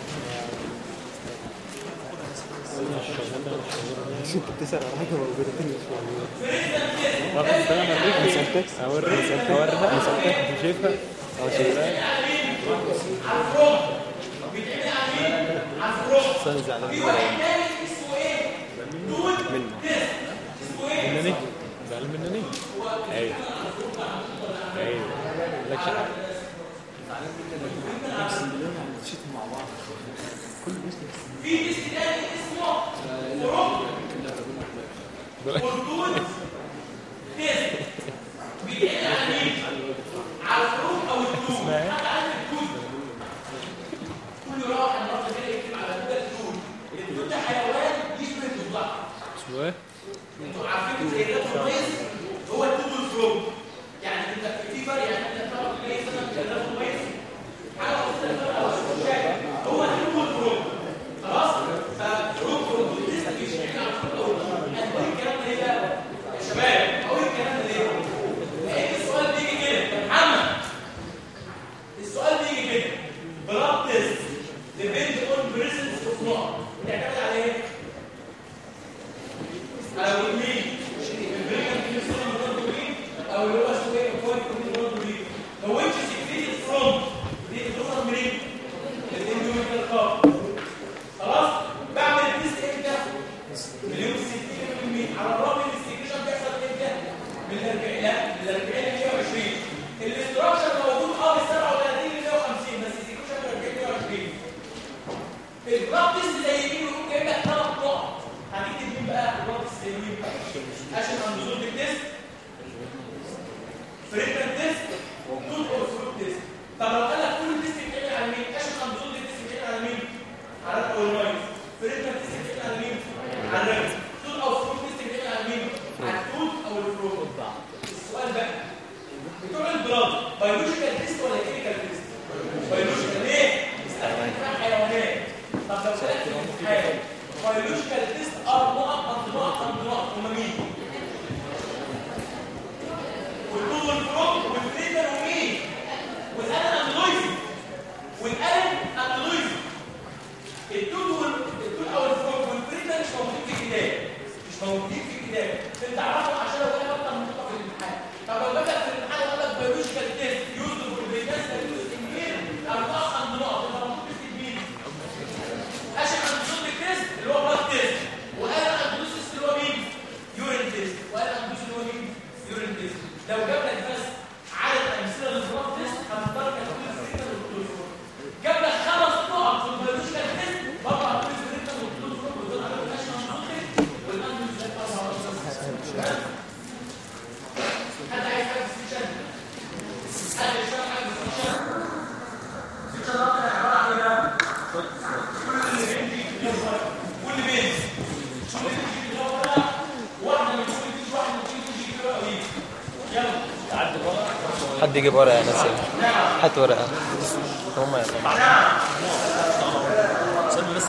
انت بتسال على حاجه موجوده تاني مش موجوده واخد بالك انا اوريك اوريك اوريك انا سالتك انت شايفها اه شايفها بس انا زعلان في منه. واحد تاني اسمه ايه؟ دود منه تيست اسمه ايه؟ منني زعلان منني ايوه ايوه لك حق في تيست تاني اسمه فروق والدود تيست بيتعمل على مين؟ على الفروق او الدود حتى عارف الدود كل راح النهارده كده يكتب على الدود الدود الدود ده حيوان يشبه الضفدع اسمه ايه؟ انتوا عارفين زي ده كويس هو الدود والفروق يعني انت في فرق يعني انت تعرف ليه مثلا ده كويس حاجه بسيطه الفرق او الشكل هو الدود والفروق خلاص ففروق والدود لسه مش بعيد عن الفروق انا بقول الكلام ده ليه بقى يا شباب بقول الكلام ده ليه لان السؤال بيجي كده يا محمد السؤال بيجي كده بلاد تيست depend on presence of نقط بتعتمد على ايه؟ على مين؟ البريكان في الصورة من مين؟ او اللي هو اسمه ايه؟ الكوين من مين؟ لو انت سكريتد فروم دي بتوصل منين؟ الاندوميتال كارد خلاص؟ بعمل تيست امتى؟ بلاد تيست زي مين ويقوم جايب لك ثلاث نقط هنكتب مين بقى بلاد تيست زي مين عشان اندوزول تيست فريكتال تيست توت اور فروت تيست طب لو قال لك كل تيست بيتعمل على مين عشان اندوزول تيست بيتعمل على مين على الاورنايز فريكتال تيست بيتعمل على مين على الرجل توت او فروت تيست بيتعمل على مين على التوت او الفروت السؤال بقى بتوع البلاد بيولوجيكال تيست ولا كيميكال تيست بيولوجيكال ليه استخدام حيوانات طب لو سالت في الامتحان بيولوجيكال تيست ار نقط قد نقط قد نقط هم مين والطول والفروق والفريدر ومين والقلم اندلويزي والقلم اندلويزي التوت وال- التوت او الفروق والفريدر مش موجودين في الكتاب مش موجودين في الكتاب انت عرفهم عشان لو جالك اكتر من نقطه في الامتحان طب لو جالك في الامتحان وقال لك بيولوجيكال تيست يوزد فور بريجنس يوزد كبير او نقص عند نقط انت المفروض تكتب مين عشان عند صوت التيست اللي هو بلاد تيست وقال اندلوسيس اللي هو مين يورين تيست وقال اندلوسيس اللي هو مين يورين تيست لو جاب لك بس عدد امثله للبلاد تيست هتختار كاتيجوري الفريكتال والكلوروفورم جاب لك خمس نقط في البيولوجيكال تيست برضه هتقول الفريكتال والكلوروفورم ودول على الاشهر منطقي والاندلوسيس ده اربع نقط حد عايز حاجه في السيشن حد يشرح حاجه في السيشن السيشن ده عباره عن ايه بقى؟ كل بنت كل بنت شوف اللي تيجي تدور واحده من كل تيجي واحده من كل تيجي كده قوي يلا حد يجيب ورقه يا ناس هات ورقه هم يا طبعا